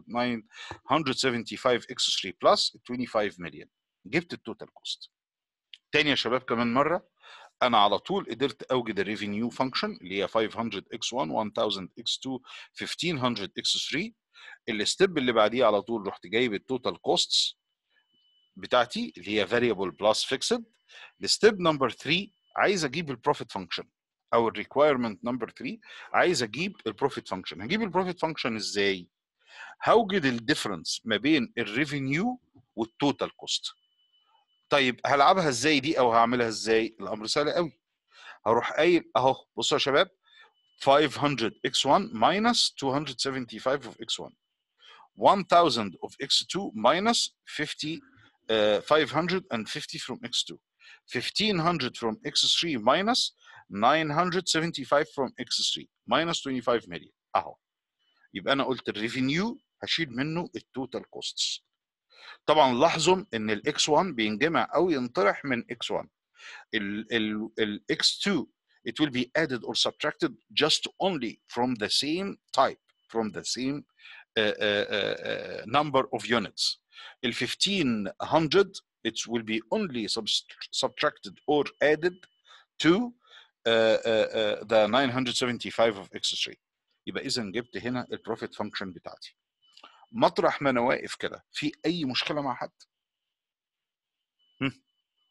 975 x3 بلس 25 مليون جبت التوتال كوست تاني يا شباب كمان مره انا على طول قدرت اوجد الريفينيو فانكشن اللي هي 500 x1 1000 x2 1500 x3 الستيب اللي بعديه على طول رحت جايب التوتال كوستس بتاعتي اللي هي variable بلس فيكسد الستيب نمبر 3 عايز اجيب البروفيت فانكشن او الريكويرمنت نمبر 3 عايز اجيب البروفيت فانكشن هجيب البروفيت فانكشن ازاي هوجد الديفرنس ما بين الريفينيو والتوتال كوست طيب هلعبها ازاي دي او هعملها ازاي الامر سهل قوي هروح قايل اهو بصوا يا شباب 500 x1 minus 275 of x1 1000 of x2 minus 50 uh, 550 from x2 1500 from x3 minus 975 from x3 minus 25 million اهو يبقى انا قلت الريفينيو هشيل منه التوتال كوستس طبعا لاحظوا ان الاكس 1 بينجمع او ينطرح من اكس 1 الاكس 2 it will be added or subtracted just only from the same type from the same uh, uh, uh, number of units ال 1500 it will be only subtracted or added to uh, uh, uh, the 975 of x3 يبقى اذا جبت هنا البروفيت فانكشن بتاعتي مطرح ما انا واقف كده في اي مشكله مع حد هم.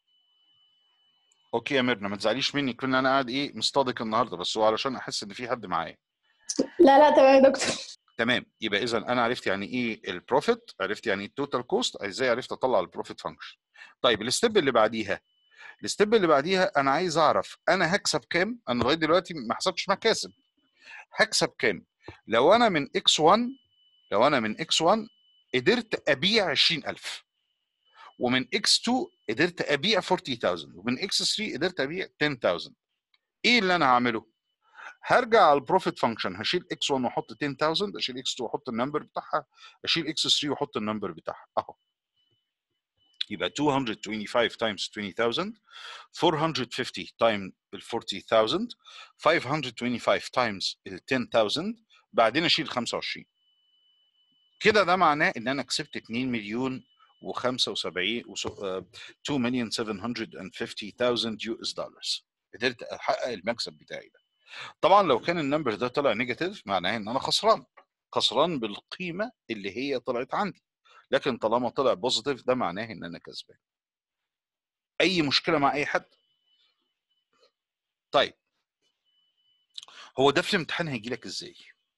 اوكي يا ميرنا ما تزعليش مني كون انا قاعد ايه مصطادق النهارده بس هو علشان احس ان في حد معايا لا لا تمام يا دكتور تمام يبقى اذا انا عرفت يعني ايه البروفيت عرفت يعني ايه التوتال كوست ازاي عرفت اطلع البروفيت فانكشن طيب الستيب اللي بعديها الستيب اللي بعديها انا عايز اعرف انا هكسب كام انا لغايه دلوقتي ما حسبتش مكاسب هكسب كام لو انا من اكس 1 لو انا من اكس 1 قدرت ابيع 20000 ومن اكس 2 قدرت ابيع 40000 ومن اكس 3 قدرت ابيع 10000 ايه اللي انا هعمله هرجع على البروفيت فانكشن هشيل اكس 1 واحط 10000 اشيل اكس 2 واحط النمبر بتاعها اشيل اكس 3 واحط النمبر بتاعها اهو يبقى 225 times 20000 450 times ال 40000 525 times ال 10000 بعدين اشيل 25 كده ده معناه ان انا كسبت 2 مليون و75 2 مليون 750000 يو اس دولارز قدرت احقق المكسب بتاعي ده طبعا لو كان النمبر ده طلع نيجاتيف معناه ان انا خسران خسران بالقيمه اللي هي طلعت عندي لكن طالما طلع بوزيتيف ده معناه ان انا كسبان اي مشكله مع اي حد طيب هو ده في الامتحان هيجي لك ازاي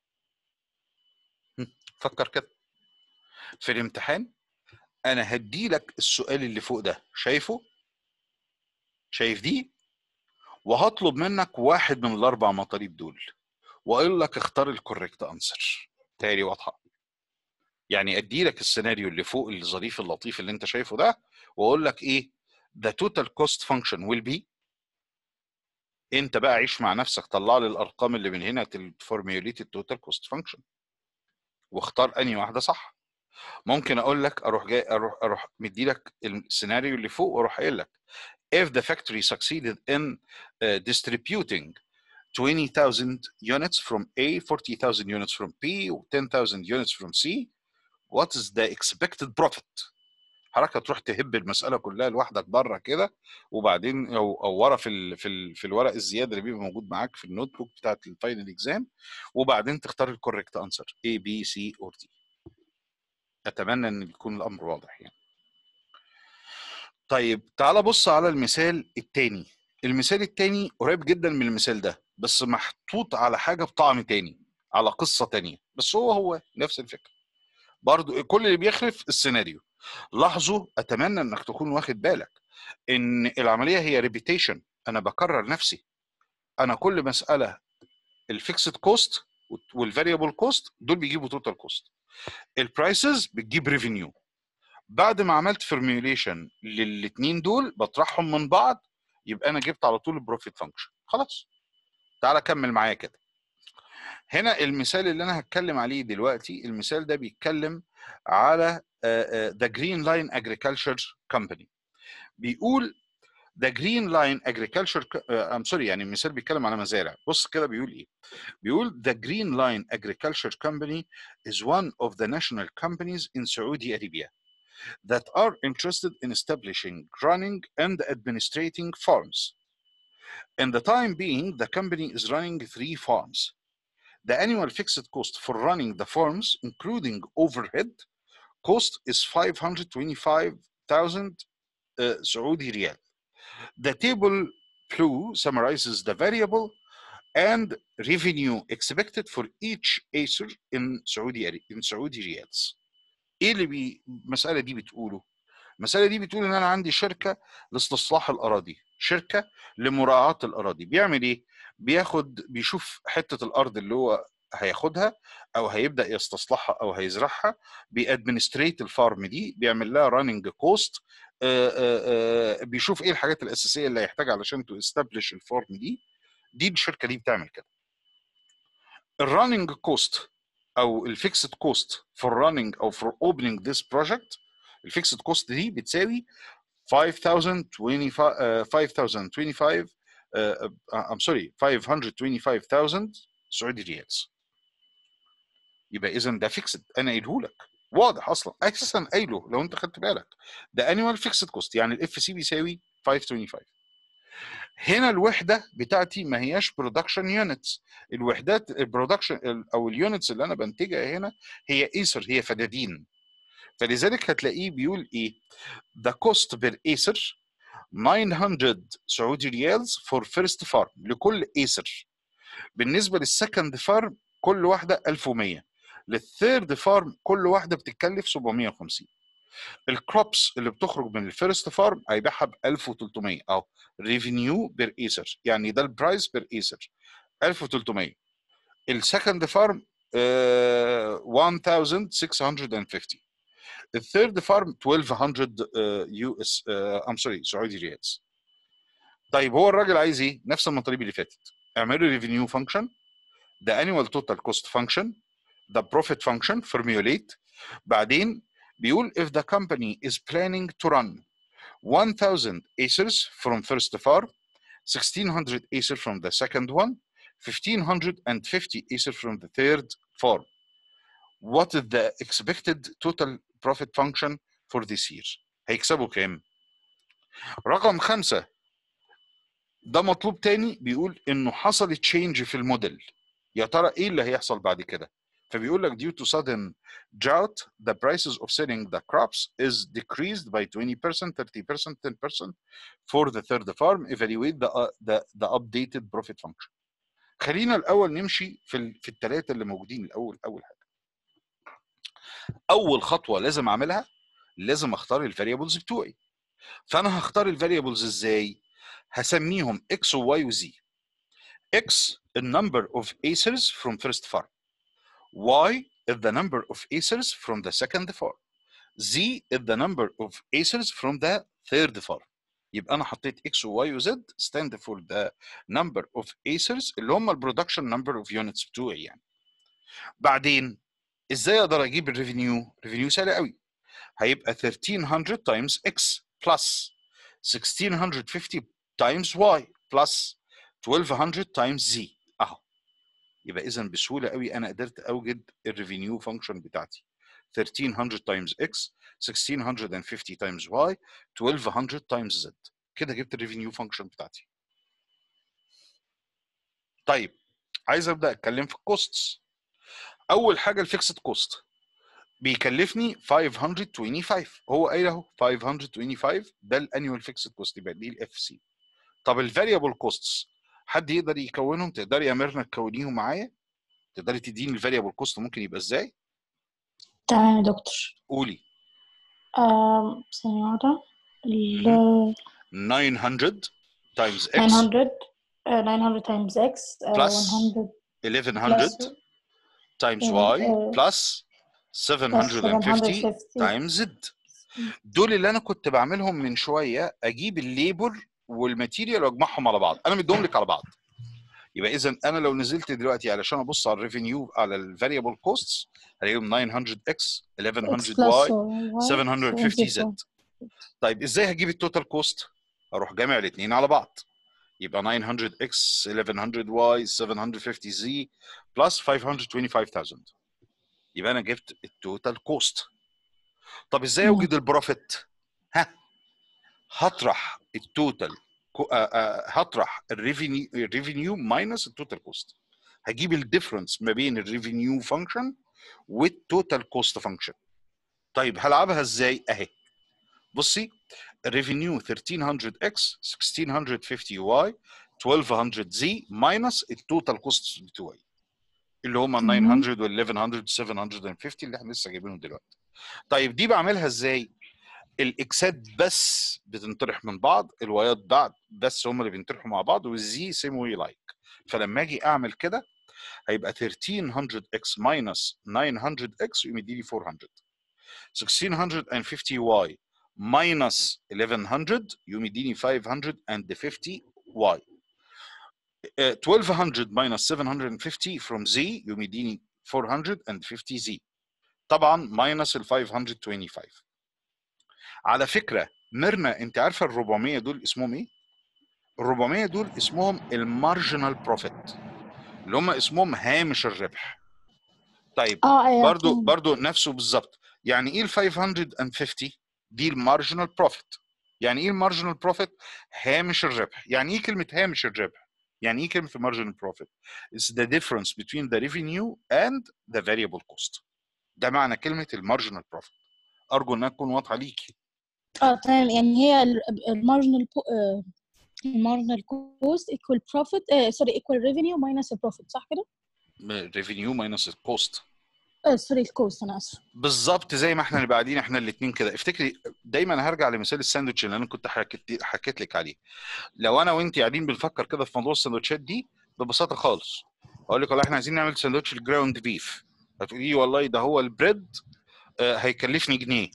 هم، فكر كده في الامتحان انا هدي لك السؤال اللي فوق ده شايفه شايف دي وهطلب منك واحد من الاربع مطالب دول واقول لك اختار الكوريكت انسر تاني واضحه يعني ادي لك السيناريو اللي فوق الظريف اللطيف اللي انت شايفه ده واقول لك ايه the total cost function will be انت بقى عيش مع نفسك طلع لي الارقام اللي من هنا تفورميوليت التوتال كوست فانكشن واختار انهي واحده صح ممكن اقول لك اروح جاي اروح اروح مدي لك السيناريو اللي فوق واروح قايل لك if the factory succeeded in uh, distributing 20,000 units from A, 40,000 units from B, و 10,000 units from C, what is the expected profit؟ حضرتك تروح تهب المساله كلها لوحدك بره كده وبعدين او او ورا في ال في ال في الورق الزياده اللي بيبقى موجود معاك في النوت بوك بتاعت الفاينل اكزام وبعدين تختار الكوريكت انسر A B C or D اتمنى ان يكون الامر واضح يعني طيب تعال بص على المثال التاني المثال التاني قريب جدا من المثال ده بس محطوط على حاجه بطعم تاني على قصه تانيه بس هو هو نفس الفكره برضو كل اللي بيخلف السيناريو لاحظوا اتمنى انك تكون واخد بالك ان العمليه هي ريبيتيشن انا بكرر نفسي انا كل مساله الفيكسد كوست والفاريبل كوست دول بيجيبوا توتال كوست البرايسز بتجيب ريفينيو بعد ما عملت فورميوليشن للاثنين دول بطرحهم من بعض يبقى انا جبت على طول البروفيت فانكشن خلاص تعالى كمل معايا كده هنا المثال اللي انا هتكلم عليه دلوقتي المثال ده بيتكلم على ذا جرين لاين اجريكلتشر كومباني بيقول ذا جرين لاين اجريكلتشر ام سوري يعني المثال بيتكلم على مزارع بص كده بيقول ايه بيقول the green line agriculture company is one of the national companies in Saudi Arabia that are interested in establishing running and administrating farms in the time being the company is running three farms the annual fixed cost for running the farms including overhead cost is 525,000 uh, Saudi riyal. The table below summarizes the variable and revenue expected for each Acer in Saudi in Saudi riyals. ايه اللي بي المساله دي بتقوله؟ المساله دي بتقول ان انا عندي شركه لاستصلاح الاراضي، شركه لمراعاه الاراضي، بيعمل ايه؟ بياخد بيشوف حته الارض اللي هو هياخدها او هيبدا يستصلحها او هيزرعها بيادمنستريت الفارم دي بيعمل لها راننج كوست بيشوف ايه الحاجات الاساسيه اللي هيحتاجها علشان تو استابليش الفارم دي دي الشركه دي بتعمل كده الراننج كوست او الفيكسد كوست فور راننج او فور اوبننج ذيس بروجكت الفيكسد كوست دي بتساوي 5025 5025 I'm sorry 525,000 سعودي ريالز يبقى اذا ده فيكسد انا قايله لك واضح اصلا اساسا قايله لو انت خدت بالك ده انيوال فيكسد كوست يعني الاف سي بيساوي 525 هنا الوحده بتاعتي ما هياش برودكشن يونتس الوحدات البرودكشن او اليونتس اللي انا بنتجها هنا هي ايسر هي فدادين فلذلك هتلاقيه بيقول ايه the cost per ايسر 900 سعودي ريالز فور فيرست فارم لكل ايسر بالنسبه للسكند فارم كل واحده 1100 للثيرد فارم كل واحده بتتكلف 750 الكروبس اللي بتخرج من الفيرست فارم هيبيعها ب 1300 اهو ريفينيو بير ايسر يعني ده البرايس بير ايسر 1300 السكند فارم 1650 الثيرد فارم 1200 يو اس ام سوري سعودي ريالز طيب هو الراجل عايز ايه؟ نفس المطالب اللي فاتت اعملوا ريفينيو فانكشن the annual total cost function the profit function formulate بعدين بيقول if the company is planning to run 1000 acres from first farm 1600 acres from the second one 1550 acres from the third farm what is the expected total profit function for this year هيكسبوا كام رقم خمسة ده مطلوب تاني بيقول انه حصل تشينج في الموديل يا ترى ايه اللي هيحصل بعد كده فبيقول لك due to sudden drought the prices of selling the crops is decreased by 20% 30% 10% for the third farm evaluate the, uh, the, the updated profit function خلينا الاول نمشي في ال... في الثلاثه اللي موجودين الاول اول حاجه اول خطوه لازم اعملها لازم اختار الفاريبلز بتوعي فانا هختار الفاريبلز ازاي هسميهم x و y و z x the number of acres from first farm y is the number of acers from the second farm Z is the number of acers from the third farm يبقى انا حطيت x و y و z stand for the number of acers اللي هم البرودكشن نمبر اوف يونتس بتوعي يعني بعدين ازاي اقدر اجيب الريفينيو ريفينيو سهل قوي هيبقى 1300 times x plus 1650 times y plus 1200 times z اهو يبقى اذا بسهوله قوي انا قدرت اوجد الريفينيو فانكشن بتاعتي 1300 times x 1650 times y 1200 times z كده جبت الريفينيو فانكشن بتاعتي طيب عايز ابدا اتكلم في الكوستس اول حاجه الفيكسد كوست بيكلفني 525 هو قايل اهو 525 ده الانيوال فيكسد كوست يبقى دي الاف سي طب الفاريبل كوستس حد يقدر يكونهم تقدري يا ميرنا تكونيهم معايا تقدري تديني الفاريبل كوست ممكن يبقى ازاي تمام يا دكتور قولي آم، ثانية واحدة ال 900 times x 900 آه، 900 times x آه، Plus 100 1100 plus times آه، y آه، plus 750 750 times z دول اللي انا كنت بعملهم من شويه اجيب الليبر والماتيريال واجمعهم على بعض انا مديهم لك على بعض يبقى اذا انا لو نزلت دلوقتي علشان ابص على الريفينيو على الفاريبل كوستس هلاقيهم 900 x 1100 y 750 زد طيب ازاي هجيب التوتال كوست اروح جامع الاثنين على بعض يبقى 900 x 1100 y 750 z بلس 525000 يبقى انا جبت التوتال كوست طب ازاي مم. اوجد البروفيت ها هطرح التوتال كو- آه، آه، هطرح الريفينيو الريفينيو ماينس التوتال كوست هجيب الديفرنس ما بين الريفينيو فانكشن والتوتال كوست فانكشن طيب هلعبها ازاي اهي بصي الريفينيو 1300 اكس 1650 واي 1200 زي ماينس التوتال كوست بتوعي اللي هم ال مهم. 900 وال 1100 750 اللي احنا لسه جايبينهم دلوقتي طيب دي بعملها ازاي الاكسات بس بتنطرح من بعض الوايات بعد بس هم اللي بينطرحوا مع بعض والزي سيم وي لايك فلما اجي اعمل كده هيبقى 1300 اكس ماينس 900 اكس يقوم يديني 400 1650 واي ماينس 1100 يقوم يديني 550 واي 1200 minus 750 from z يقوم يديني 450 z طبعا ماينس ال 525 على فكره ميرنا انت عارفه ال 400 دول اسمهم ايه؟ ال 400 دول اسمهم المارجنال بروفيت اللي هم اسمهم هامش الربح طيب اه ايوه برضو فهمت. برضو نفسه بالظبط يعني ايه ال 550 دي المارجنال بروفيت يعني ايه المارجنال بروفيت هامش الربح يعني ايه كلمه هامش الربح يعني ايه كلمه marginal profit is the difference between the revenue and the variable cost ده معنى كلمه المارجنال بروفيت ارجو انها تكون واضحه ليكي اه تمام يعني هي المارجنال المارجنال كوست ايكوال بروفيت سوري ايكوال ريفينيو ماينس البروفيت صح كده؟ revenue minus الكوست آه سوري الكوست انا اسف بالظبط زي ما احنا اللي قاعدين احنا الاثنين كده افتكري دايما هرجع لمثال الساندوتش اللي انا كنت حكيت حكيت لك عليه لو انا وانت قاعدين بنفكر كده في موضوع الساندوتشات دي ببساطه خالص اقول لك والله احنا عايزين نعمل ساندوتش الجراوند بيف هتقولي لي والله ده هو البريد آه، هيكلفني جنيه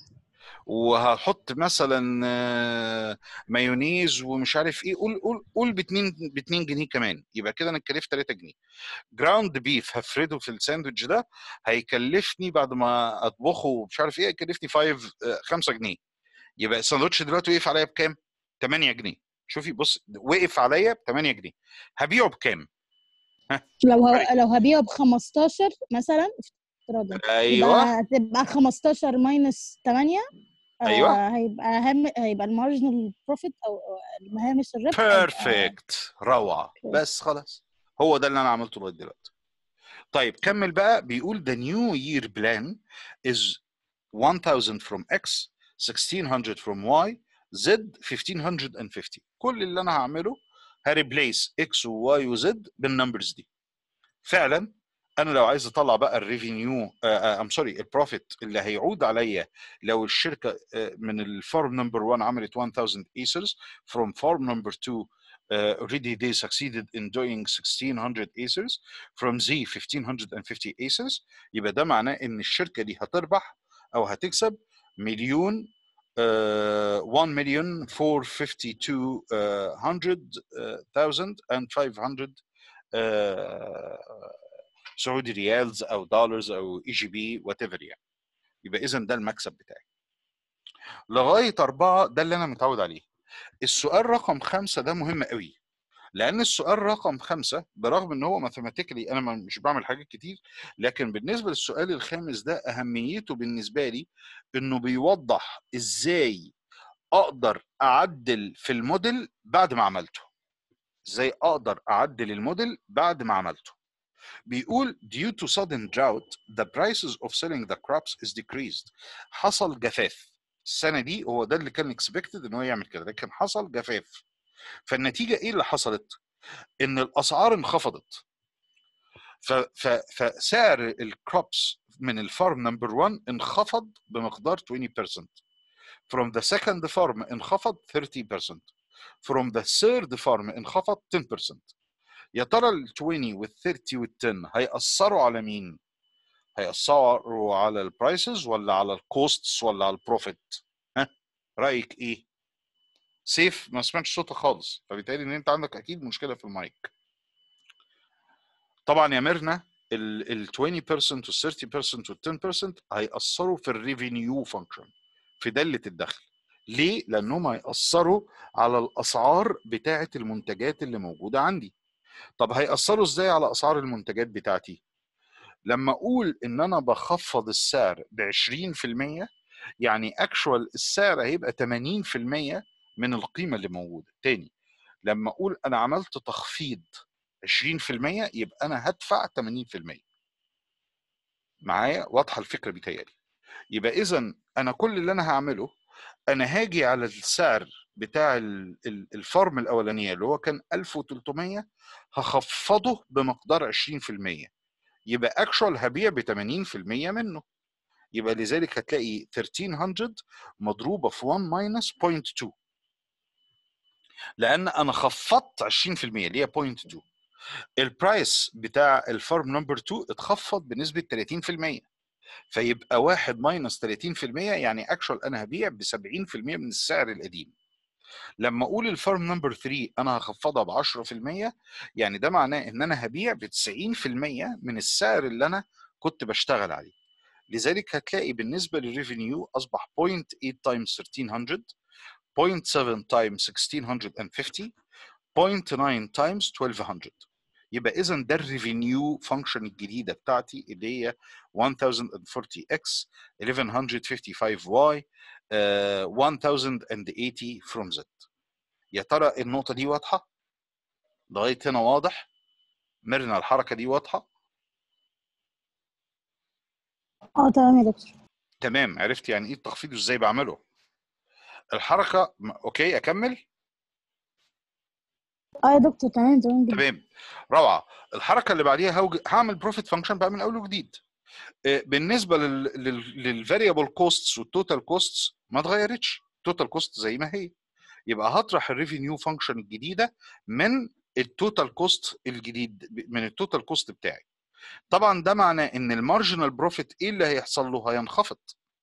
وهحط مثلا آه، مايونيز ومش عارف ايه قول قول قول ب 2 ب 2 جنيه كمان يبقى كده انا اتكلفت 3 جنيه جراوند بيف هفرده في الساندوتش ده هيكلفني بعد ما اطبخه ومش عارف ايه هيكلفني 5 5 جنيه يبقى الساندوتش دلوقتي وقف عليا بكام؟ 8 جنيه شوفي بص وقف عليا ب 8 جنيه هبيعه بكام؟ لو ه... طيب. لو هبيعه ب 15 مثلا افتراضا ايوه يبقى هتبقى 15 ماينس 8 أيوة. هيبقى هم... هيبقى المارجنال بروفيت او أو هامش الربح هيبقى- بيرفكت روعه أوكي. بس خلاص هو ده اللي انا عملته لغايه دلوقتي طيب كمل بقى بيقول the new year plan is 1000 from x 1600 from y z 1550 كل اللي انا هعمله هريبليس x و y و z بالنمبرز دي فعلا انا لو عايز اطلع بقى الريفينيو ام سوري البروفيت اللي هيعود عليا لو الشركه آه، من الفارم نمبر 1 عملت 1000 ايسرز فروم فارم نمبر 2 uh, already they succeeded in doing 1600 acres from Z 1550 acres يبقى ده معناه ان الشركه دي هتربح او هتكسب مليون uh, 1 million 452,000 and 500 uh, سعودي ريالز او دولارز او اي جي بي وات ايفر يعني يبقى اذا ده المكسب بتاعي لغايه اربعه ده اللي انا متعود عليه السؤال رقم خمسه ده مهم قوي لان السؤال رقم خمسه برغم ان هو ماثيماتيكلي انا ما- مش بعمل حاجات كتير لكن بالنسبه للسؤال الخامس ده اهميته بالنسبه لي انه بيوضح ازاي اقدر اعدل في الموديل بعد ما عملته ازاي اقدر اعدل الموديل بعد ما عملته بيقول due to sudden drought the prices of selling the crops is decreased حصل جفاف السنه دي هو ده اللي كان expected ان هو يعمل كده لكن حصل جفاف فالنتيجه ايه اللي حصلت ان الاسعار انخفضت ف- ف- فسعر الكروبس من الفارم نمبر 1 انخفض بمقدار 20% from the second farm انخفض 30% from the third farm انخفض 10% يا ترى ال 20 وال 30 وال 10 هيأثروا على مين؟ هيأثروا على البرايسز ولا على الكوستس ولا على البروفيت؟ ها؟ رأيك ايه؟ سيف ما سمعتش صوتك خالص فبالتالي ان انت عندك اكيد مشكله في المايك. طبعا يا ميرنا ال ال 20% وال 30% وال 10% هيأثروا في الريفينيو فانكشن في دالة الدخل. ليه؟ لأنهم هيأثروا على الأسعار بتاعة المنتجات اللي موجودة عندي. طب هيأثروا ازاي على أسعار المنتجات بتاعتي؟ لما أقول إن أنا بخفض السعر ب 20% يعني اكشوال السعر هيبقى 80% من القيمة اللي موجودة. تاني لما أقول أنا عملت تخفيض 20% يبقى أنا هدفع 80%. معايا واضحة الفكرة بتهيألي. يبقى إذا أنا كل اللي أنا هعمله أنا هاجي على السعر بتاع ال- ال- الفارم الأولانية اللي هو كان 1300 هخفضه بمقدار 20% يبقى اكشوال هبيع ب 80% منه يبقى لذلك هتلاقي 1300 مضروبه في 1 ماينس 0.2 لان انا خفضت 20% اللي هي 0.2 البرايس بتاع الفارم نمبر 2 اتخفض بنسبه 30% فيبقى 1 ماينس 30% يعني اكشوال انا هبيع ب 70% من السعر القديم لما اقول الفارم نمبر 3 انا هخفضها ب 10% يعني ده معناه ان انا هبيع ب 90% من السعر اللي انا كنت بشتغل عليه لذلك هتلاقي بالنسبه للريفينيو اصبح 0.8 تايمز 1300 0.7 تايمز 1650 0.9 تايمز 1200 يبقى اذا ده الريفينيو فانكشن الجديده بتاعتي اللي هي 1040 x 1155 y uh, 1080 from z يا ترى النقطه دي واضحه لغايه هنا واضح مرنا الحركه دي واضحه اه تمام يا دكتور تمام عرفت يعني ايه التخفيض وازاي بعمله الحركه م- اوكي اكمل اه يا دكتور تمام تمام جدا تمام روعه الحركه اللي بعديها هوج... هعمل بروفيت فانكشن بقى من اول وجديد آه، بالنسبه للفاريبل كوستس والتوتال كوستس ما اتغيرتش التوتال كوست زي ما هي يبقى هطرح الريفينيو فانكشن الجديده من التوتال كوست الجديد من التوتال كوست بتاعي طبعا ده معناه ان المارجنال بروفيت ايه اللي هيحصل له هينخفض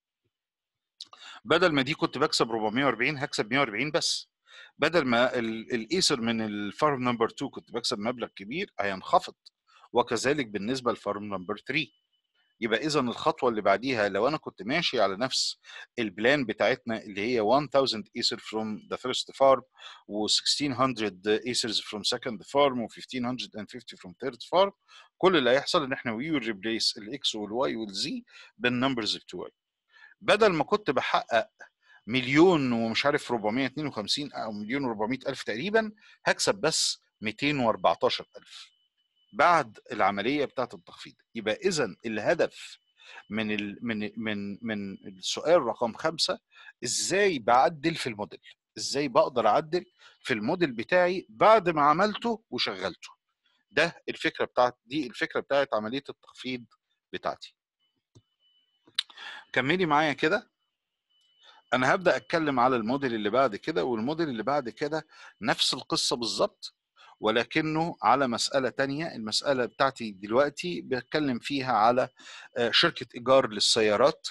بدل ما دي كنت بكسب 440 هكسب 140 بس بدل ما ال- الايسر من الفارم نمبر 2 كنت بكسب مبلغ كبير هينخفض وكذلك بالنسبه للفارم نمبر 3 يبقى اذا الخطوه اللي بعديها لو انا كنت ماشي على نفس البلان بتاعتنا اللي هي 1000 ايسر فروم ذا فيرست فارم و1600 ايسرز فروم سكند فارم و1550 فروم ثيرد فارم كل اللي هيحصل ان احنا وي ريبليس الاكس والواي والزي بالنمبرز بتوعي بدل ما كنت بحقق مليون ومش عارف 452 او مليون و400 الف تقريبا هكسب بس 214 الف بعد العمليه بتاعه التخفيض يبقى اذا الهدف من ال من من من السؤال رقم خمسة ازاي بعدل في الموديل ازاي بقدر اعدل في الموديل بتاعي بعد ما عملته وشغلته ده الفكره بتاعت دي الفكره بتاعت عمليه التخفيض بتاعتي كملي معايا كده انا هبدا اتكلم على الموديل اللي بعد كده والموديل اللي بعد كده نفس القصه بالظبط ولكنه على مساله تانية المساله بتاعتي دلوقتي بتكلم فيها على آه، شركه ايجار للسيارات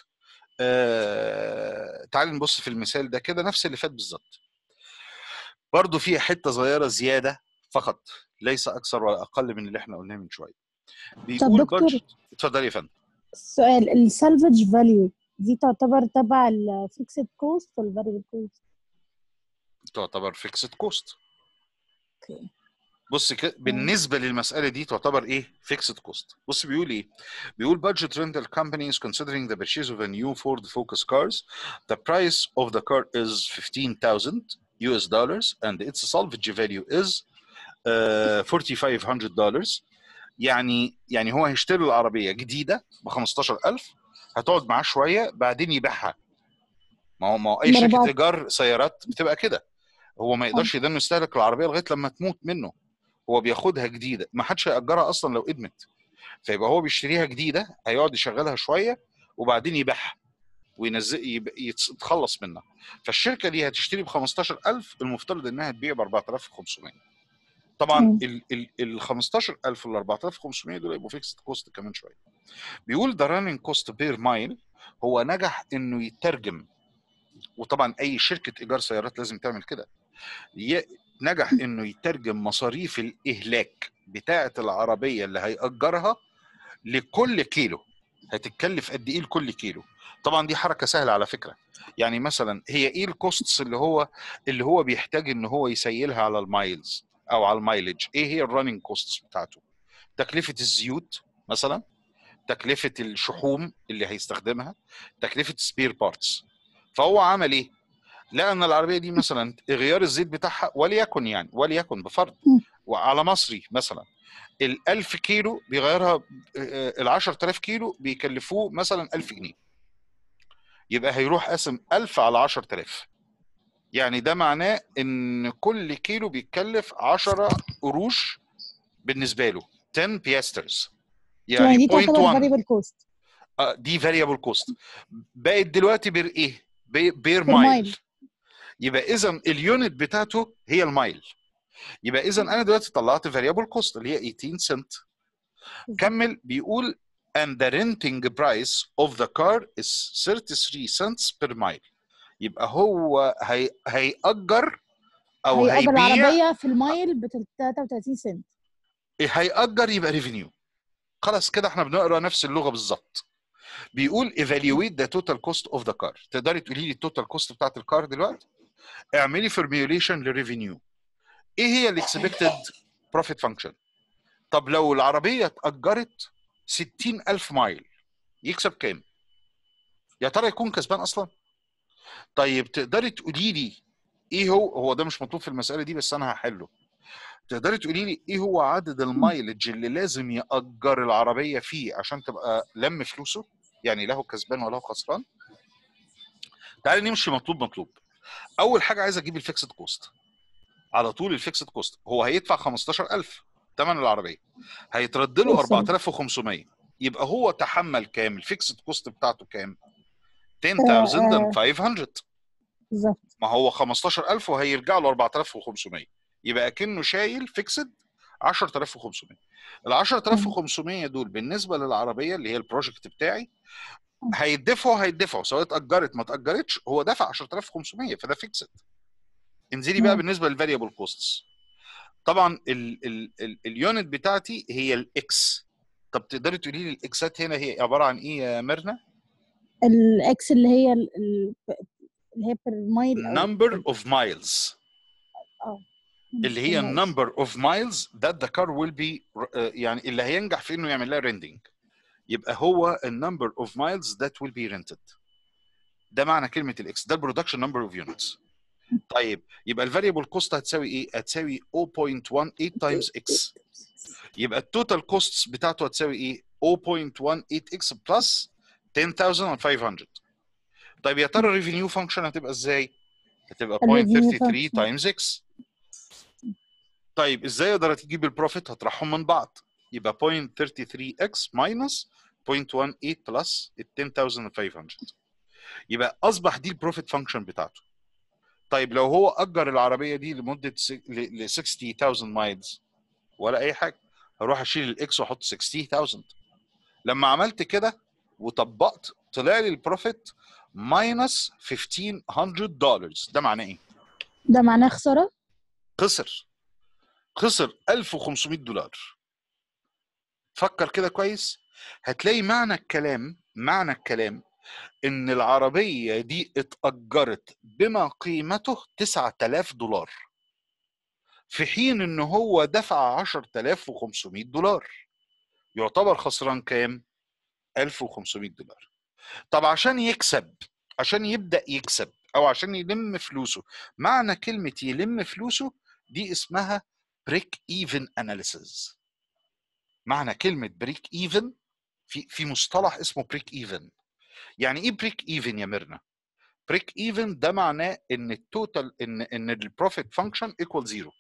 آه، تعال نبص في المثال ده كده نفس اللي فات بالظبط برضو في حته صغيره زياده فقط ليس اكثر ولا اقل من اللي احنا قلناه من شويه بيقول دكتور. budget اتفضل يا فندم السؤال السالفج فاليو دي تعتبر تبع الفيكسد كوست ولا الفاريبل كوست؟ تعتبر فيكسد كوست اوكي بص كده بالنسبه للمساله دي تعتبر ايه فيكسد كوست بص بيقول ايه بيقول budget rental companies considering the purchase of a new Ford Focus cars the price of the car is 15000 US dollars and its salvage value is uh, 4500 dollars يعني يعني هو هيشتري العربيه جديده ب 15000 هتقعد معاه شويه بعدين يبيعها ما هو ما هو اي شركه مربعات. ايجار سيارات بتبقى كده هو ما يقدرش يدنه يستهلك العربيه لغايه لما تموت منه هو بياخدها جديده ما حدش هيأجرها اصلا لو ادمت فيبقى هو بيشتريها جديده هيقعد يشغلها شويه وبعدين يبيعها وينزل يب- يتس- يتخلص منها فالشركه دي هتشتري ب 15000 المفترض انها تبيع ب 4500 طبعا مم. ال ال ال 15000 وال 4500 دول يبقوا فيكسد كوست كمان شويه بيقول ده راننج كوست بير مايل هو نجح انه يترجم وطبعا اي شركه ايجار سيارات لازم تعمل كده ي- نجح انه يترجم مصاريف الاهلاك بتاعه العربيه اللي هيأجرها لكل كيلو هتتكلف قد ايه لكل كيلو طبعا دي حركه سهله على فكره يعني مثلا هي ايه الكوستس اللي هو اللي هو بيحتاج ان هو يسيلها على المايلز او على المايلج ايه هي الرننج كوستس بتاعته تكلفه الزيوت مثلا تكلفه الشحوم اللي هيستخدمها تكلفه سبير بارتس فهو عمل ايه لقى ان العربيه دي مثلا غيار الزيت بتاعها وليكن يعني وليكن بفرض مم. وعلى مصري مثلا ال 1000 كيلو بيغيرها ال 10000 كيلو بيكلفوه مثلا 1000 جنيه يبقى هيروح قاسم 1000 على 10000 يعني ده معناه ان كل كيلو بيتكلف 10 قروش بالنسبه له 10 بيسترز يعني يعني دي تعتبر 0.1 فاريبل كوست آه، دي فاريبل كوست بقت دلوقتي بير ايه بي- بير بير مايل مايل. يبقى اذا اليونت بتاعته هي المايل يبقى اذا انا دلوقتي طلعت فاريبل كوست اللي هي 18 سنت كمل بيقول and the renting price of the car is 33 cents per mile يبقى هو هي... هيأجر او هيأجر هيبيع العربية في المايل ب 33 سنت هيأجر يبقى ريفينيو خلاص كده احنا بنقرا نفس اللغه بالظبط بيقول evaluate the total cost of the car تقدري تقولي لي التوتال كوست بتاعت الكار دلوقتي اعملي فورميوليشن للريفينيو ايه هي الاكسبكتد بروفيت فانكشن طب لو العربيه اتأجرت 60000 مايل يكسب كام يا ترى يكون كسبان اصلا طيب تقدري تقولي لي ايه هو هو ده مش مطلوب في المساله دي بس انا هحله تقدري تقولي لي ايه هو عدد المايلج اللي لازم يأجر العربيه فيه عشان تبقى لم فلوسه يعني له كسبان وله خسران تعالي نمشي مطلوب مطلوب اول حاجه عايز اجيب الفيكسد كوست على طول الفيكسد كوست هو هيدفع 15000 ثمن العربيه هيترد له بالظبط. 4500 يبقى هو تحمل كام الفيكسد كوست بتاعته كام 10500 بالظبط ما هو 15000 وهيرجع له 4500 يبقى اكنه شايل فيكسد 10500 ال 10500 دول بالنسبه للعربيه اللي هي البروجكت بتاعي هيدفعوا هيدفعوا سواء اتاجرت ما اتاجرتش هو دفع 10500 فده فيكسد انزلي بقى مم. بالنسبه للفاريبل كوستس طبعا ال ال ال اليونت بتاعتي هي الاكس طب تقدري تقولي لي الاكسات هنا هي عباره عن ايه يا ميرنا؟ الاكس اللي هي ال- ال- اللي هي بير مايل أو- number of miles اه اللي هي ماشي. number of miles that the car will be آه، يعني اللي هينجح في انه يعمل لها rending يبقى هو ال number of miles that will be rented ده معنى كلمه الاكس ده البرودكشن نمبر اوف يونتس طيب يبقى الفاريبل كوست هتساوي ايه؟ هتساوي 0.18 تايمز اكس يبقى التوتال كوستس بتاعته هتساوي ايه؟ 0.18 اكس بلس 10500 طيب يا ترى الريفينيو فانكشن هتبقى ازاي؟ هتبقى الrevenue 0.33 function. تايمز اكس طيب ازاي اقدر تجيب البروفيت هطرحهم من بعض يبقى 0.33 اكس ماينس 0.18 بلس ال 10500 يبقى اصبح دي البروفيت فانكشن بتاعته طيب لو هو اجر العربيه دي لمده س- ل ل 60000 مايلز ولا اي حاجه هروح اشيل الاكس واحط 60000 لما عملت كده وطبقت طلع لي البروفيت ماينس 1500 دولار ده معناه ايه؟ ده معناه خساره خسر خسر 1500 دولار فكر كده كويس هتلاقي معنى الكلام معنى الكلام ان العربيه دي اتاجرت بما قيمته 9000 دولار في حين ان هو دفع 10500 دولار يعتبر خسران كام 1500 دولار طب عشان يكسب عشان يبدا يكسب او عشان يلم فلوسه معنى كلمه يلم فلوسه دي اسمها بريك ايفن اناليسز معنى كلمه بريك ايفن في في مصطلح اسمه بريك ايفن يعني ايه بريك ايفن يا ميرنا بريك ايفن ده معناه ان التوتال ان ان البروفيت فانكشن ايكوال زيرو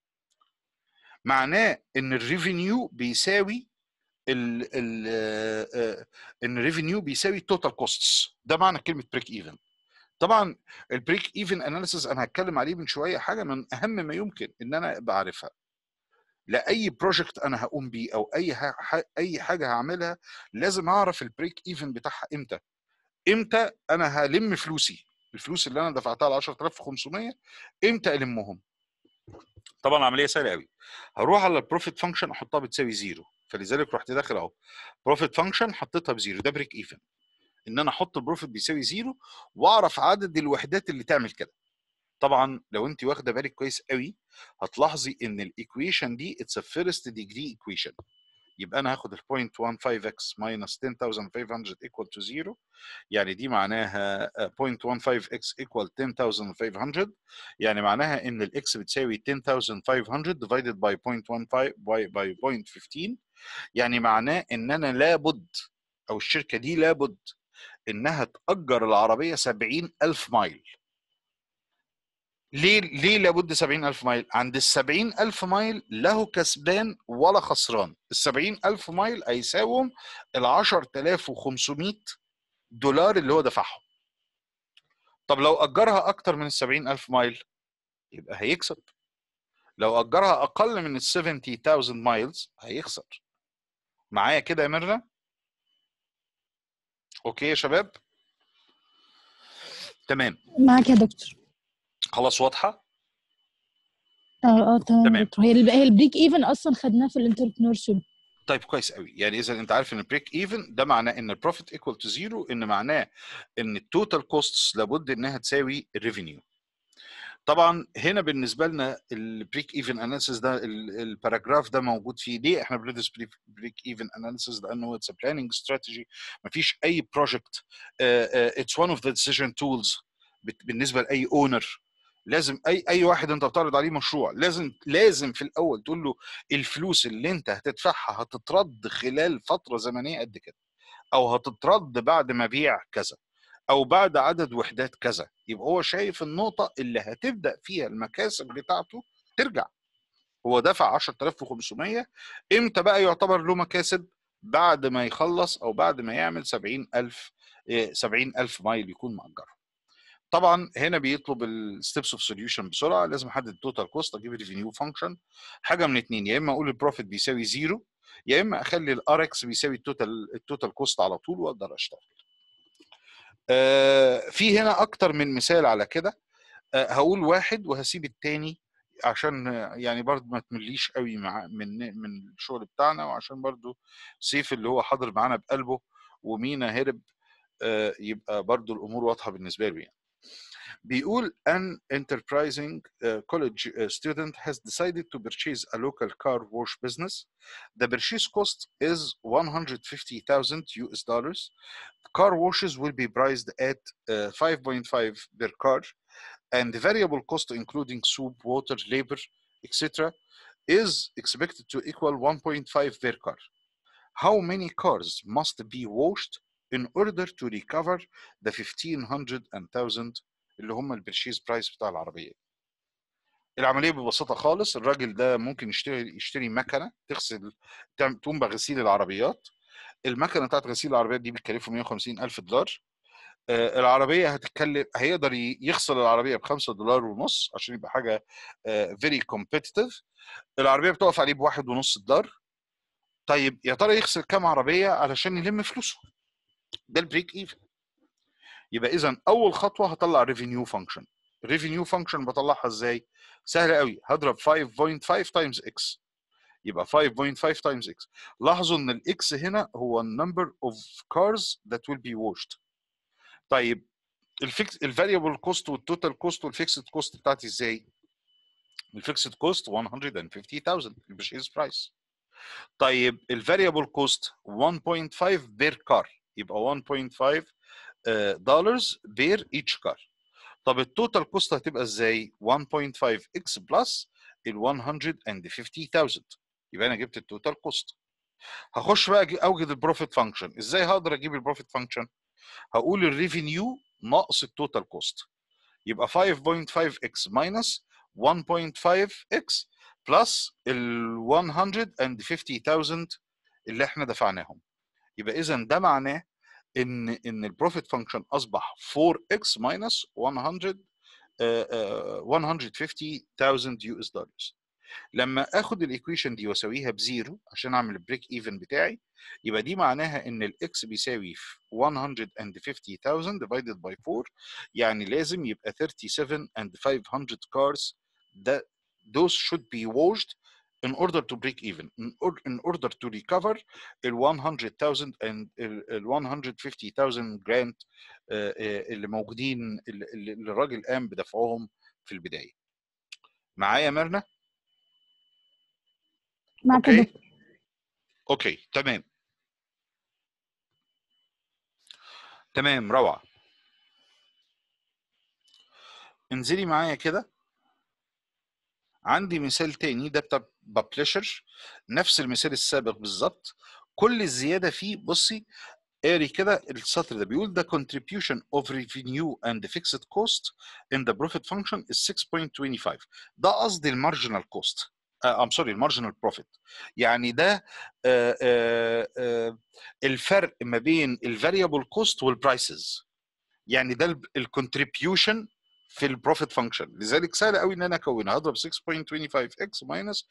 معناه ان الريفينيو بيساوي ال ال آه، ان الريفينيو بيساوي التوتال كوستس ده معنى كلمه بريك ايفن طبعا البريك ايفن اناليسيس انا هتكلم عليه من شويه حاجه من اهم ما يمكن ان انا ابقى عارفها لاي بروجكت انا هقوم بيه او اي ح- اي حاجه هعملها لازم اعرف البريك ايفن بتاعها امتى امتى انا هلم فلوسي الفلوس اللي انا دفعتها ل 10500 امتى المهم طبعا عمليه سهله قوي هروح على البروفيت فانكشن احطها بتساوي زيرو فلذلك رحت داخل اهو بروفيت فانكشن حطيتها بزيرو ده بريك ايفن ان انا احط البروفيت بيساوي زيرو واعرف عدد الوحدات اللي تعمل كده طبعا لو انت واخده بالك كويس قوي هتلاحظي ان الايكويشن دي اتس فيرست ديجري ايكويشن يبقى انا هاخد ال 0.15x minus 10500 equal to 0 يعني دي معناها آه، 0.15x equal 10500 يعني معناها ان الاكس بتساوي 10500 divided by 0.15 by, by 0.15 يعني معناه ان انا لابد او الشركه دي لابد انها تاجر العربيه 70000 مايل ليه ليه لابد 70000 مايل عند ال 70000 مايل له كسبان ولا خسران ال 70000 مايل هيساوم ال 10500 دولار اللي هو دفعهم طب لو اجرها اكتر من ال 70000 مايل يبقى هيكسب لو اجرها اقل من ال 70000 مايلز هيخسر معايا كده يا ميرنا اوكي يا شباب تمام معاك يا دكتور خلاص واضحه اه اه تمام تمام. يا دكتور هي الب- هي البريك ايفن اصلا خدناه في الانتربرنور شيب طيب كويس قوي يعني اذا انت عارف ان البريك ايفن ده معناه ان البروفيت ايكوال تو زيرو ان معناه ان التوتال كوستس لابد انها تساوي الريفينيو طبعا هنا بالنسبه لنا البريك ايفن اناليسيس ده ال- الباراجراف ده موجود فيه ليه احنا بندرس بريك ايفن اناليسيس لانه اتس بلاننج استراتيجي مفيش اي بروجكت اتس one اوف ذا ديسيجن تولز بالنسبه لاي اونر لازم اي اي واحد انت بتعرض عليه مشروع لازم لازم في الاول تقول له الفلوس اللي انت هتدفعها هتترد خلال فتره زمنيه قد كده او هتترد بعد مبيع كذا او بعد عدد وحدات كذا يبقى هو شايف النقطه اللي هتبدا فيها المكاسب بتاعته ترجع هو دفع 10500 امتى بقى يعتبر له مكاسب بعد ما يخلص او بعد ما يعمل 70000 إيه، 70000 مايل يكون مأجره طبعا هنا بيطلب الستبس اوف سوليوشن بسرعه لازم احدد التوتال كوست اجيب الريفينيو فانكشن حاجه من اتنين يا اما اقول البروفيت بيساوي زيرو يا اما اخلي الار اكس بيساوي التوتال التوتال كوست على طول واقدر اشتغل آه، في هنا اكتر من مثال على كده آه، هقول واحد وهسيب التاني عشان آه، يعني برضه ما تمليش قوي مع من من الشغل بتاعنا وعشان برضه سيف اللي هو حاضر معانا بقلبه ومينا هرب آه، يبقى برضه الامور واضحه بالنسبه له يعني بيقول an enterprising uh, college uh, student has decided to purchase a local car wash business. The purchase cost is 150,000 US dollars. Car washes will be priced at uh, 5.5 per car, and the variable cost, including soup, water, labor, etc., is expected to equal 1.5 per car. How many cars must be washed in order to recover the 1500 and 1000 اللي هم البرشيز برايس بتاع العربيه العمليه ببساطه خالص الراجل ده ممكن يشتري يشتري مكنه تغسل تعم- تقوم بغسيل العربيات المكنه بتاعت غسيل العربيات دي بتكلفه 150 الف دولار آه، العربيه هتتكلم هيقدر ي- يغسل العربيه ب 5 دولار ونص عشان يبقى حاجه فيري كومبيتيتيف العربيه بتقف عليه بواحد ونص دولار طيب يا ترى يغسل كام عربيه علشان يلم فلوسه ده البريك ايفن يبقى اذا اول خطوه هطلع ريفينيو فانكشن ريفينيو فانكشن بطلعها ازاي سهله قوي هضرب 5.5 تايمز اكس يبقى 5.5 تايمز اكس لاحظوا ان الاكس هنا هو النمبر اوف كارز ذات ويل بي واشد طيب الفيكس الفاريبل كوست والتوتال كوست والفيكسد كوست بتاعتي ازاي الفيكسد كوست 150000 البرشيز برايس طيب الفاريبل كوست 1.5 بير كار يبقى 1.5 دولارز بير ايتش كار طب التوتال كوست هتبقى ازاي 1.5 اكس بلس ال 150000 يبقى انا جبت التوتال كوست هخش بقى أجي- اوجد البروفيت فانكشن ازاي هقدر اجيب البروفيت فانكشن هقول الريفينيو ناقص التوتال كوست يبقى 5.5 اكس ماينس 1.5 اكس بلس ال 150000 اللي احنا دفعناهم يبقى اذا ده معناه ان ان البروفيت فانكشن اصبح 4x ماينس 100 آه، آه، 150000 يو اس دولارز لما اخد الايكويشن دي واسويها بزيرو عشان اعمل البريك ايفن بتاعي يبقى دي معناها ان الاكس بيساوي 150000 divided by 4 يعني لازم يبقى 37 and 500 cars that those should be washed in order to break even in, or, in order to recover ال 100,000 and ال ال 150,000 جرانت اللي موجودين اللي اللي الراجل قام بدفعهم في البدايه معايا ميرنا معاك يا اوكي دكتور اوكي تمام تمام روعه انزلي معايا كده عندي مثال تاني ده بتاع ببلشر نفس المثال السابق بالظبط كل الزياده فيه بصي قاري كده السطر ده بيقول the contribution of revenue and fixed cost in the profit function is 6.25 ده قصدي المارجنال كوست ام سوري المارجنال بروفيت يعني ده آه، آه، آه، الفرق ما بين الفاريبل كوست والبرايسز يعني ده الكونتريبيوشن في البروفيت فانكشن لذلك سهل قوي ان انا اكونها هضرب 6.25 اكس ماينس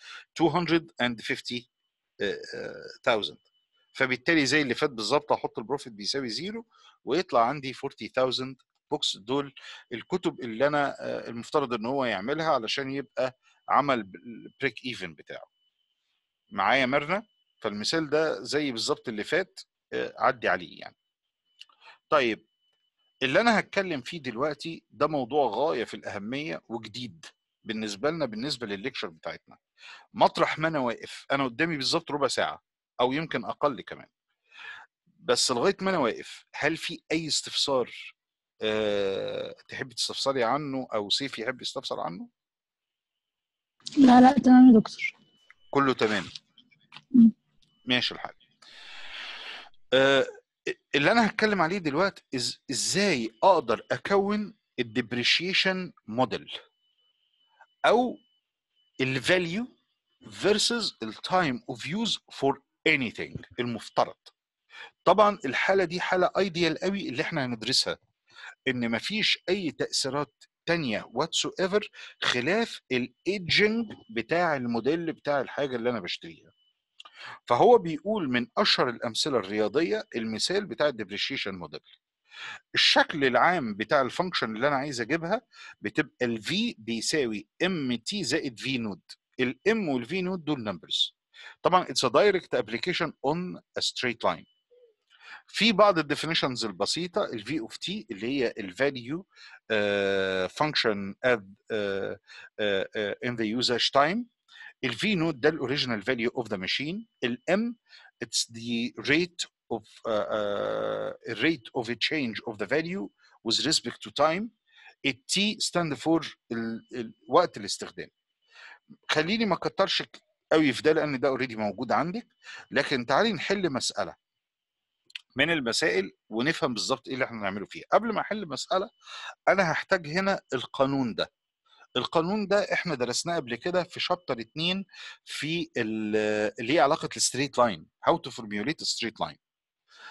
250000 فبالتالي زي اللي فات بالظبط هحط البروفيت بيساوي زيرو ويطلع عندي 40000 بوكس دول الكتب اللي انا آه، المفترض ان هو يعملها علشان يبقى عمل البريك ايفن بتاعه معايا ميرنا فالمثال ده زي بالظبط اللي فات آه، عدي عليه يعني طيب اللي انا هتكلم فيه دلوقتي ده موضوع غايه في الاهميه وجديد بالنسبه لنا بالنسبه للليكشر بتاعتنا مطرح ما انا واقف انا قدامي بالظبط ربع ساعه او يمكن اقل كمان بس لغايه ما انا واقف هل في اي استفسار أه تحب تستفسري عنه او سيف يحب يستفسر عنه لا لا تمام يا دكتور كله تمام مم. ماشي الحال أه اللي انا هتكلم عليه دلوقتي إز ازاي اقدر اكون الديبريشيشن موديل او الفاليو versus التايم اوف يوز فور anything المفترض طبعا الحاله دي حاله ايديال قوي اللي احنا هندرسها ان مفيش اي تاثيرات تانية whatsoever خلاف الايدجنج بتاع الموديل بتاع الحاجه اللي انا بشتريها فهو بيقول من اشهر الامثله الرياضيه المثال بتاع الديبريشيشن موديل الشكل العام بتاع الفانكشن اللي انا عايز اجيبها بتبقى الفي بيساوي ام تي زائد في نود الام والفي نود دول نمبرز طبعا اتس ا دايركت ابلكيشن اون ا ستريت لاين في بعض الديفينيشنز البسيطه الفي اوف تي اللي هي الفاليو فانكشن اد ان ذا يوزج تايم الفي نود ده الاوريجينال فاليو اوف ذا ماشين الام اتس ذا ريت of uh, uh, rate of a change of the value with respect to time ال T stand for ال, ال, وقت الاستخدام خليني ما اكترش قوي في ده لان ده اوريدي موجود عندك لكن تعالي نحل مساله من المسائل ونفهم بالظبط ايه اللي احنا هنعمله فيها قبل ما احل مساله انا هحتاج هنا القانون ده القانون ده احنا درسناه قبل كده في شابتر 2 في اللي هي علاقه الستريت لاين هاو تو فورميوليت ستريت لاين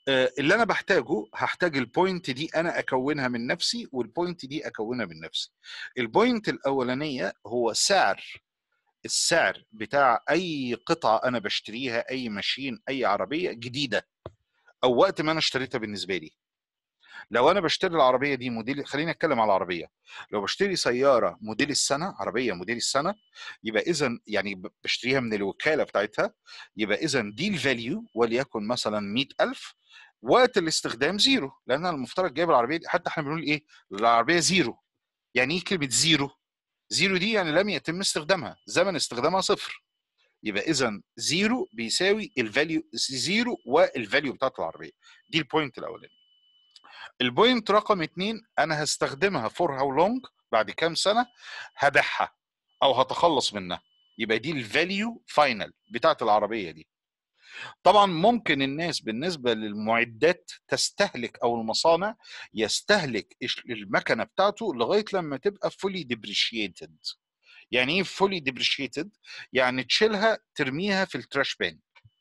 آه، اللي انا بحتاجه هحتاج البوينت دي انا اكونها من نفسي والبوينت دي اكونها من نفسي البوينت الاولانيه هو سعر السعر بتاع اي قطعه انا بشتريها اي ماشين اي عربيه جديده او وقت ما انا اشتريتها بالنسبه لي لو انا بشتري العربيه دي موديل خلينا نتكلم على العربيه لو بشتري سياره موديل السنه عربيه موديل السنه يبقى اذا يعني ب- بشتريها من الوكاله بتاعتها يبقى اذا دي الفاليو وليكن مثلا 100000 وقت الاستخدام زيرو لان انا المفترض جايب العربيه دي حتى احنا بنقول ايه العربيه زيرو يعني ايه كلمه زيرو زيرو دي يعني لم يتم استخدامها زمن استخدامها صفر يبقى اذا زيرو بيساوي الفاليو زيرو والفاليو بتاعت العربيه دي البوينت الاولاني البوينت رقم اتنين انا هستخدمها فور هاو لونج بعد كام سنه هبيعها او هتخلص منها يبقى دي الفاليو فاينل بتاعت العربيه دي طبعا ممكن الناس بالنسبه للمعدات تستهلك او المصانع يستهلك إش- المكنه بتاعته لغايه لما تبقى فولي ديبريشيتد يعني ايه فولي ديبريشيتد يعني تشيلها ترميها في التراش بان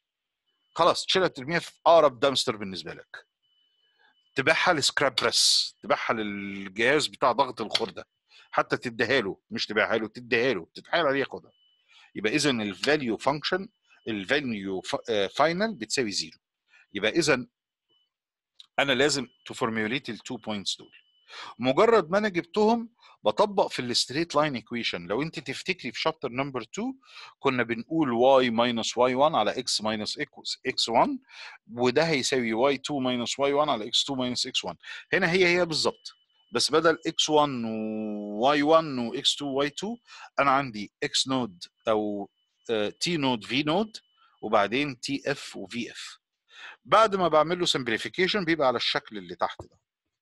خلاص تشيلها ترميها في اقرب دامستر بالنسبه لك تبيعها لسكراب بريس تبيعها للجهاز بتاع ضغط الخرده حتى تديها له مش تبيعها له تديها له تتحايل عليه ياخدها يبقى اذا الفاليو فانكشن الفاليو فاينل بتساوي زيرو يبقى اذا انا لازم تفورميوليت التو بوينتس دول مجرد ما انا جبتهم بطبق في الستريت لاين ايكويشن لو انت تفتكري في شابتر نمبر 2 كنا بنقول y minus y1 على x minus x1 وده هيساوي y2 minus y1 على x2 minus x1 هنا هي هي بالظبط بس بدل x1 و y1 و x2 و y2 انا عندي x نود او آه، t نود v نود وبعدين tf و vf بعد ما بعمل له simplification بيبقى على الشكل اللي تحت ده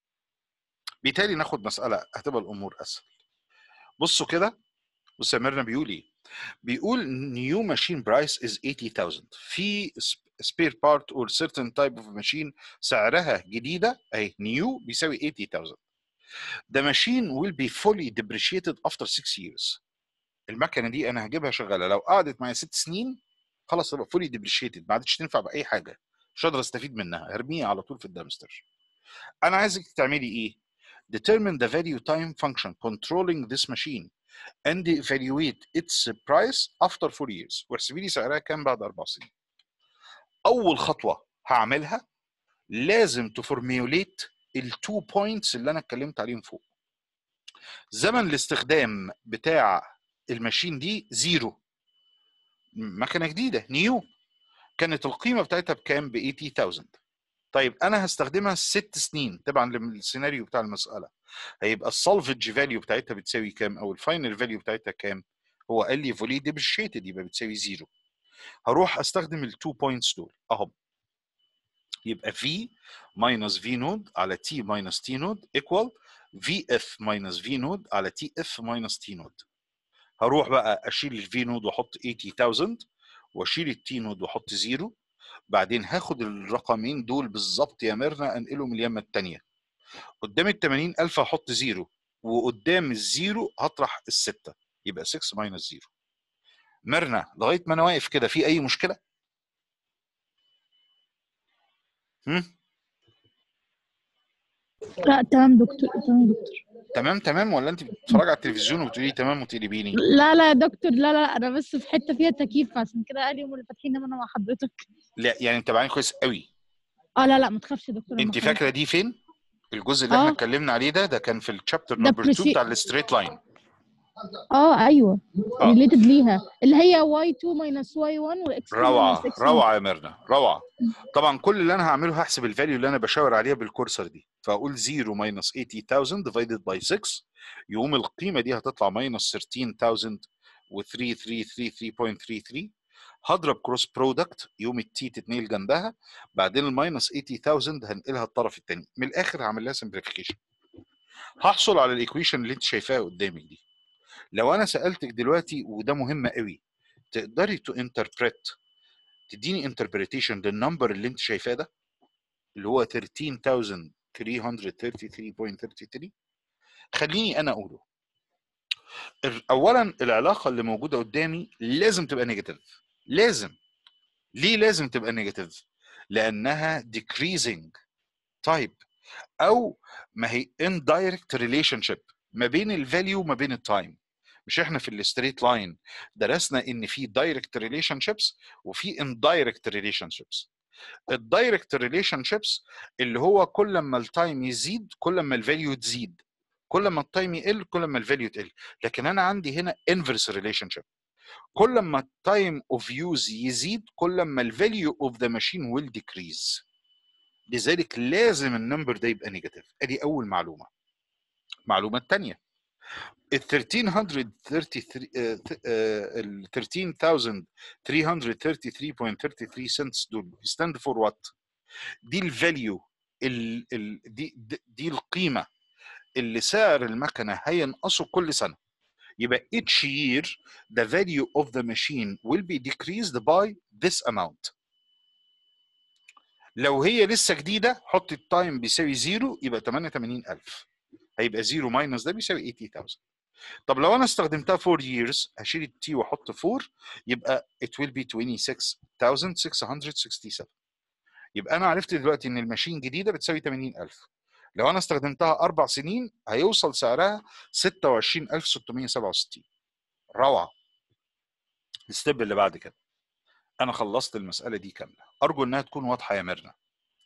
بالتالي ناخد مسألة هتبقى الأمور أسهل بصوا كده بص يا ميرنا بيقول إيه بيقول new machine price is 80000 في spare part or certain type of machine سعرها جديدة أهي new بيساوي 80000 The machine will be fully depreciated after 6 years المكنة دي أنا هجيبها شغالة لو قعدت معايا 6 سنين خلاص تبقى fully depreciated ما عادش تنفع بأي حاجة مش هقدر استفيد منها هرميها على طول في الدامستر أنا عايزك تعملي إيه؟ determine the value time function controlling this machine and evaluate its price after 4 years واحسبي لي سعرها كام بعد اربع سنين اول خطوه هعملها لازم تفورميوليت التو بوينتس اللي انا اتكلمت عليهم فوق زمن الاستخدام بتاع الماشين دي زيرو مكنه جديده نيو كانت القيمه بتاعتها بكام ب 80000 طيب انا هستخدمها ست سنين طبعا للسيناريو بتاع المساله هيبقى السالفج فاليو بتاعتها بتساوي كام او الفاينل فاليو بتاعتها كام هو قال لي فولي ديبريشيتد يبقى بتساوي زيرو هروح استخدم التو بوينتس دول اهم يبقى في ماينس في نود على تي ماينس تي نود ايكوال في اف ماينس في نود على تي اف ماينس تي نود هروح بقى اشيل الفي نود واحط 80000 واشيل التي نود واحط زيرو بعدين هاخد الرقمين دول بالظبط يا ميرنا انقلهم اليمه الثانيه قدام ال 80000 هحط زيرو وقدام الزيرو هطرح الستة يبقى 6 ماينس زيرو ميرنا لغايه ما انا واقف كده في اي مشكله؟ هم؟ لا تمام دكتور تمام دكتور تمام تمام ولا انت بتتفرجي على التلفزيون وبتقولي تمام وتقلبيني؟ لا لا يا دكتور لا لا انا بس في حته فيها تكييف عشان كده قال يوم اللي فاتحين انا مع حضرتك لا يعني متابعين كويس قوي اه لا لا ما تخافش يا دكتور أنا انت خلاص. فاكره دي فين؟ الجزء اللي احنا آه. اتكلمنا عليه ده ده كان في الشابتر ده نمبر 2 بريشي- بتاع الستريت لاين اه ايوه آه. ريليتد ليها اللي هي y2 minus y1 والاكس روعه روعه يا ميرنا روعه طبعا كل اللي انا هعمله هحسب الفاليو اللي انا بشاور عليها بالكورسر دي فاقول 0 minus 80000 divided by 6 يقوم القيمه دي هتطلع minus 13000 و 3333.33 هضرب كروس برودكت يوم التي تتنقل جنبها بعدين الماينس 80000 هنقلها الطرف الثاني من الاخر هعمل لها سمبليفيكيشن هحصل على الايكويشن اللي انت شايفاها قدامك دي لو انا سالتك دلوقتي وده مهم قوي تقدري تو انتربريت تديني انتربريتيشن للنمبر اللي انت شايفاه ده اللي هو 13333.33 خليني انا اقوله ال- اولا العلاقه اللي موجوده قدامي لازم تبقى نيجاتيف لازم ليه لازم تبقى نيجاتيف لانها decreasing type او ما هي indirect relationship ما بين الفاليو وما بين التايم مش احنا في الستريت لاين درسنا ان في دايركت ريليشن شيبس وفي اندايركت ريليشن شيبس الدايركت ريليشن شيبس اللي هو كل ما التايم يزيد كل ما الفاليو تزيد كل ما التايم يقل كل ما الفاليو تقل لكن انا عندي هنا انفرس ريليشن شيب كل ما التايم اوف يوز يزيد كل ما الفاليو اوف ذا ماشين ويل ديكريز لذلك لازم النمبر ده يبقى نيجاتيف ادي اول معلومه المعلومه الثانيه ال 1333 آه، آه، ال 13333.33 سنتس دول ستاند فور وات دي الفاليو ال ال دي دي- دي القيمه اللي سعر المكنه هينقصه كل سنه يبقى each year the value of the machine will be decreased by this amount لو هي لسه جديده حط التايم بيساوي زيرو يبقى 88000 هيبقى زيرو ماينس ده بيساوي 80000 طب لو انا استخدمتها 4 years هشيل التي واحط 4 يبقى it will be 26667 يبقى انا عرفت دلوقتي ان الماشين جديده بتساوي 80000 لو انا استخدمتها اربع سنين هيوصل سعرها 26667 روعه الستيب اللي بعد كده انا خلصت المساله دي كامله ارجو انها تكون واضحه يا ميرنا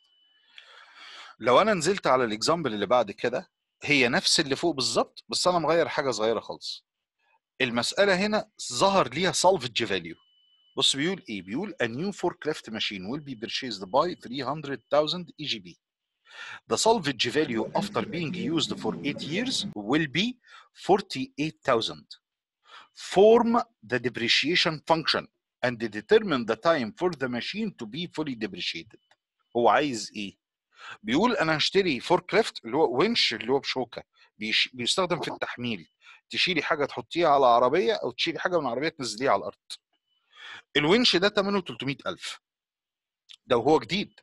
لو انا نزلت على الاكزامبل اللي بعد كده هي نفس اللي فوق بالظبط بس انا مغير حاجه صغيره خالص المساله هنا ظهر ليها salvage value بص بيقول ايه بيقول a new forklift machine will be purchased by 300,000 EGB the salvage value after being used for 8 years will be 48,000 form the depreciation function and determine the time for the machine to be fully depreciated هو عايز ايه بيقول انا هشتري فورك ليفت اللي هو winch اللي هو بشوكه بيش بيستخدم في التحميل تشيلي حاجه تحطيها على عربيه او تشيلي حاجه من عربيه تنزليها على الارض الونش ده ثمنه 300000 ده وهو جديد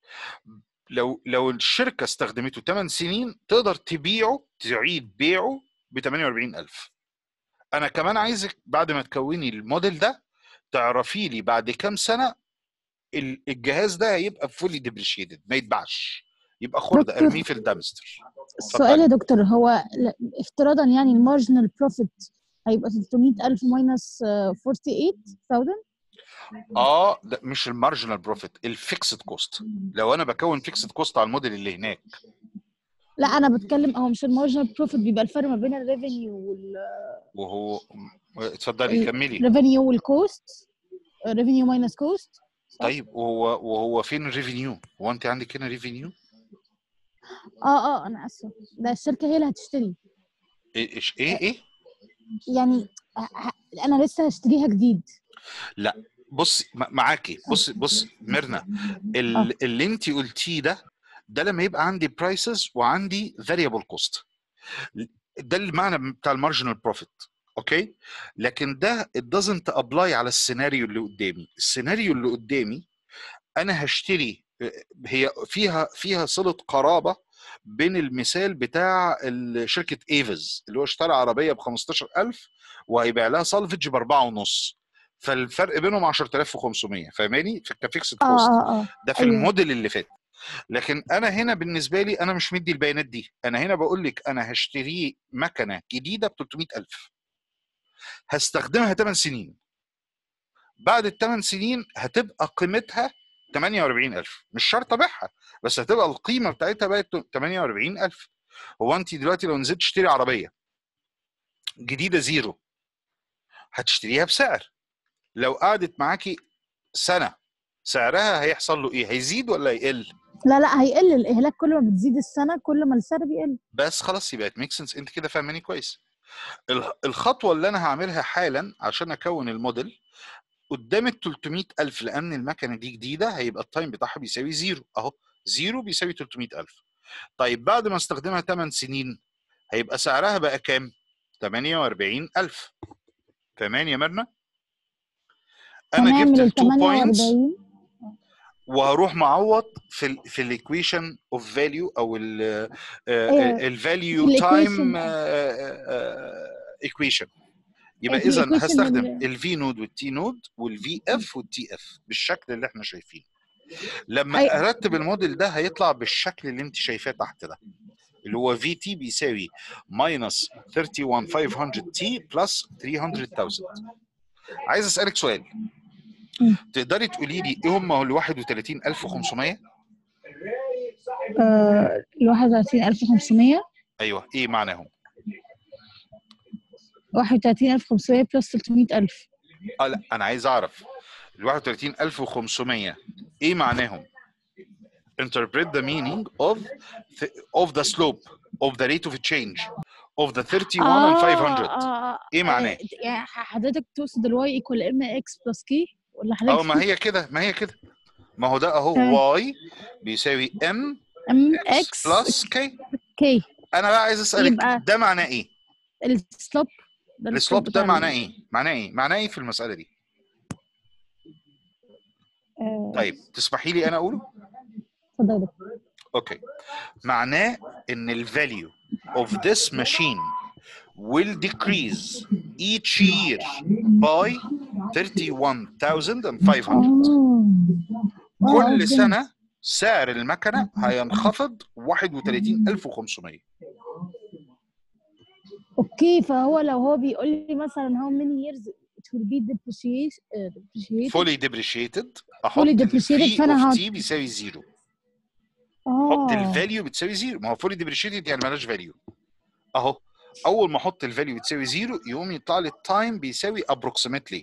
لو لو الشركه استخدمته 8 سنين تقدر تبيعه تعيد بيعه ب 48000 انا كمان عايزك بعد ما تكوني الموديل ده تعرفي لي بعد كام سنه ال- الجهاز ده هيبقى فولي ديبريشيتد ما يتباعش يبقى خرده دكتور. ارميه في الدمستر السؤال يا دكتور هو ل- افتراضا يعني المارجنال بروفيت هيبقى 300000 ماينس 48000 اه ده مش المارجنال بروفيت الفيكسد كوست لو انا بكون فيكسد كوست على الموديل اللي هناك لا انا بتكلم هو مش المارجنال بروفيت بيبقى الفرق ما بين الريفينيو وهو اتفضلي ال- كملي والريفينيو والكوست ريفينيو ماينس كوست طيب وهو وهو فين الريفينيو هو انت عندك هنا ريفينيو اه اه انا اسفه ده الشركه هي اللي هتشتري ايه إيش- ايه ايه يعني ه- ه- انا لسه هشتريها جديد بص م- معاكي بص بص ميرنا آه. ال- اللي انت قلتيه ده ده لما يبقى عندي برايسز وعندي فاريبل كوست ده المعنى بتاع المارجنال بروفيت اوكي لكن ده it doesn't apply على السيناريو اللي قدامي السيناريو اللي قدامي انا هشتري هي فيها فيها صله قرابه بين المثال بتاع ال- شركه ايفز اللي هو اشترى عربيه ب 15000 وهيبيع لها سالفج ب 4.5 فالفرق بينهم 10500 فاهماني في كفيكسد اه كوست اه اه ده في أيوة. الموديل اللي فات لكن انا هنا بالنسبه لي انا مش مدي البيانات دي انا هنا بقول لك انا هشتري مكنه جديده ب 300000 هستخدمها 8 سنين بعد الثمان سنين هتبقى قيمتها 48000 مش شرط ابيعها بس هتبقى القيمه بتاعتها بقت 48000 هو انت دلوقتي لو نزلت تشتري عربيه جديده زيرو هتشتريها بسعر لو قعدت معاكي سنه سعرها هيحصل له ايه هيزيد ولا يقل لا لا هيقل الاهلاك كل ما بتزيد السنه كل ما السعر بيقل بس خلاص يبقى ميك سنس انت كده فاهماني كويس ال- الخطوه اللي انا هعملها حالا عشان اكون الموديل قدام ال 300000 لان المكنه دي جديده هيبقى التايم بتاعها بيساوي زيرو اهو زيرو بيساوي 300000 طيب بعد ما استخدمها 8 سنين هيبقى سعرها بقى كام 48000 فاهمان يا مرنا انا هنعمل جبت ال التو بوينتس 48 وهروح معوض في ال في الايكويشن اوف فاليو او أيوة. الفاليو في تايم الequation. ايكويشن يبقى في اذا الequation هستخدم ال- الفي نود والتي نود والفي اف والتي اف بالشكل اللي احنا شايفينه لما أي- ارتب الموديل ده هيطلع بالشكل اللي انت شايفاه تحت ده اللي هو في تي بيساوي ماينس 31500 تي بلس 300000 عايز اسالك سؤال مم. تقدري تقولي لي ايه هم ال 31500 آه، ال 31500 ايوه ايه معناهم 31500 بلس 300000 اه لا انا عايز اعرف ال 31500 ايه معناهم interpret the meaning of the, of the slope of the rate of change of the 31 and 500 ايه معناه؟ يعني حضرتك تقصد الواي ايكوال ام اكس بلس كي ولا اه حضرتك ما هي كده ما هي كده ما هو ده اهو تمام. y بيساوي m ام x اكس plus k كي انا بقى عايز اسالك يبقى ده معناه ايه؟ السلوب ده السلوب ده بتاع معناه ال- ايه؟ معناه ايه؟ معناه ايه في المساله دي؟ آه، طيب تسمحي لي انا اقوله؟ اتفضل يا دكتور. اوكي معناه ان ال value of this machine will decrease each year by 31500 آه. آه، كل فهمت. سنه سعر المكنه هينخفض 31500 اوكي فهو لو هو بيقول لي مثلا how many years it will be depreciate uh, depreciated fully depreciated احط Fully ال depreciated V فأنا of هحط- t بيساوي زيرو اه احط الفاليو بتساوي زيرو ما هو fully depreciated يعني مالهاش فاليو اهو اول ما احط الفاليو بتساوي زيرو يقوم يطلع لي التايم بيساوي approximately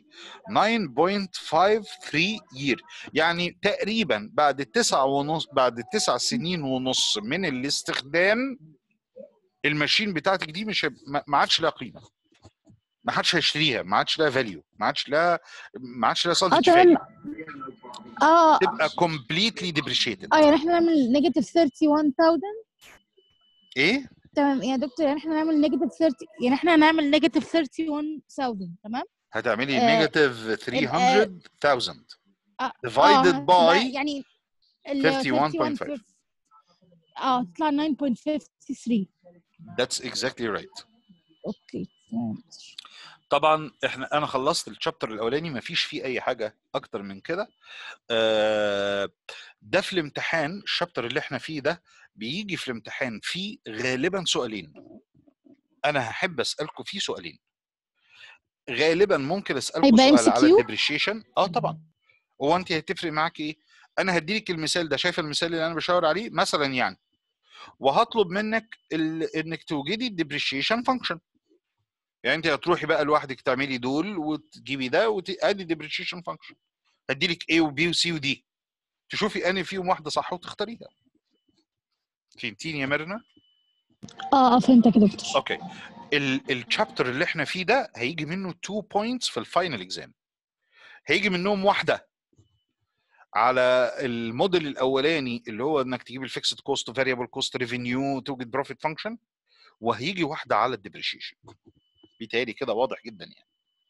9.53 year يعني تقريبا بعد تسعة ونص بعد تسع سنين ونص من الاستخدام الماشين بتاعتك دي مش هيب- ما ما عادش لها قيمه ما حدش هيشتريها ما عادش لها فاليو ما عادش لها ما عادش لها اه سالفه تمام فاليو اه تبقى completely depreciated اه يعني احنا نعمل نيجاتيف 31000 ايه تمام يا دكتور يعني احنا نعمل نيجاتيف 30 يعني احنا هنعمل نيجاتيف 31000 تمام هتعملي آه، نيجاتيف 300000 اه divided آه، by ده يعني ال 31.5. اه تطلع 9.53 that's exactly right اوكي تمام طبعا احنا انا خلصت الشابتر الاولاني ما فيش فيه اي حاجه اكتر من كده آه، ده في الامتحان الشابتر اللي احنا فيه ده بيجي في الامتحان فيه غالبا سؤالين انا هحب اسالكم فيه سؤالين غالبا ممكن اسالكم هيبقى سؤال على MCQ؟ الديبريشيشن اه طبعا هو انت هتفرق معاك ايه انا هديلك المثال ده شايف المثال اللي انا بشاور عليه مثلا يعني وهطلب منك ال... انك توجدي الديبريشيشن فانكشن يعني انت هتروحي بقى لوحدك تعملي دول وتجيبي ده وادي ديبريشيشن فانكشن هديلك A وبي وسي ودي تشوفي انهي فيهم واحده صح وتختاريها فهمتيني يا مرنا اه اه فهمتك يا دكتور اوكي الشابتر اللي احنا فيه ده هيجي منه 2 بوينتس في الفاينل اكزام هيجي منهم واحده على الموديل الاولاني اللي هو انك تجيب الفيكسد كوست فاريبل كوست ريفينيو توجد بروفيت فانكشن وهيجي واحده على الديبريشيشن بيتهيألي كده واضح جدا يعني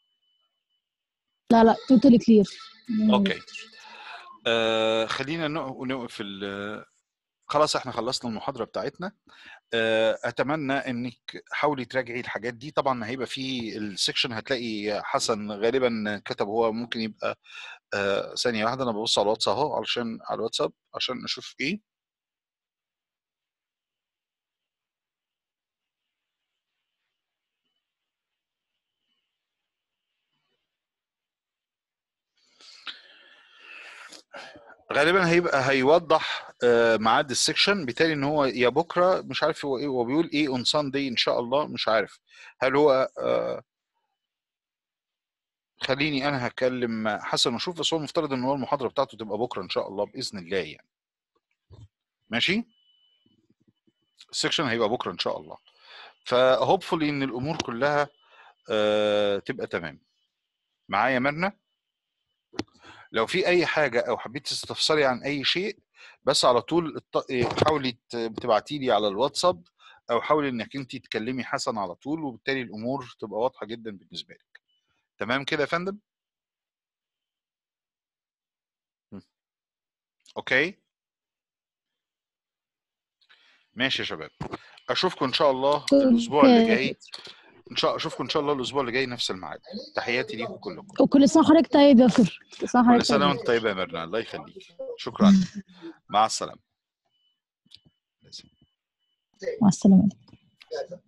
لا لا توتالي كلير اوكي آه خلينا نق- نوقف ال- خلاص احنا خلصنا المحاضره بتاعتنا آه اتمنى انك حاولي تراجعي الحاجات دي طبعا هيبقى في السكشن هتلاقي حسن غالبا كتب هو ممكن يبقى آه ثانيه واحده انا ببص على الواتس اهو علشان على الواتساب عشان اشوف ايه غالبا هيبقى هيوضح آه، ميعاد السكشن بالتالي ان هو يا بكره مش عارف هو ايه هو بيقول ايه اون ساندي ان شاء الله مش عارف هل هو آه، خليني انا هكلم حسن واشوف بس هو المفترض ان هو المحاضره بتاعته تبقى بكره ان شاء الله باذن الله يعني ماشي السكشن هيبقى بكره ان شاء الله فهوبفully ان الامور كلها آه، تبقى تمام معايا مرنا لو في اي حاجه او حبيت تستفسري عن اي شيء بس على طول الط- إيه، حاولي تبعتي لي على الواتساب او حاولي انك انت تكلمي حسن على طول وبالتالي الامور تبقى واضحه جدا بالنسبه لك تمام كده يا فندم م. اوكي ماشي يا شباب اشوفكم ان شاء الله الاسبوع اللي جاي ان شاء اشوفكم ان شاء الله الاسبوع اللي جاي نفس الميعاد تحياتي ليكم كلكم وكل سنه وحضرتك طيب يا دكتور كل سنه كل وحضرتك سنه طيب وانت طيبه يا ميرنا الله يخليك شكرا مع السلامه مع السلامه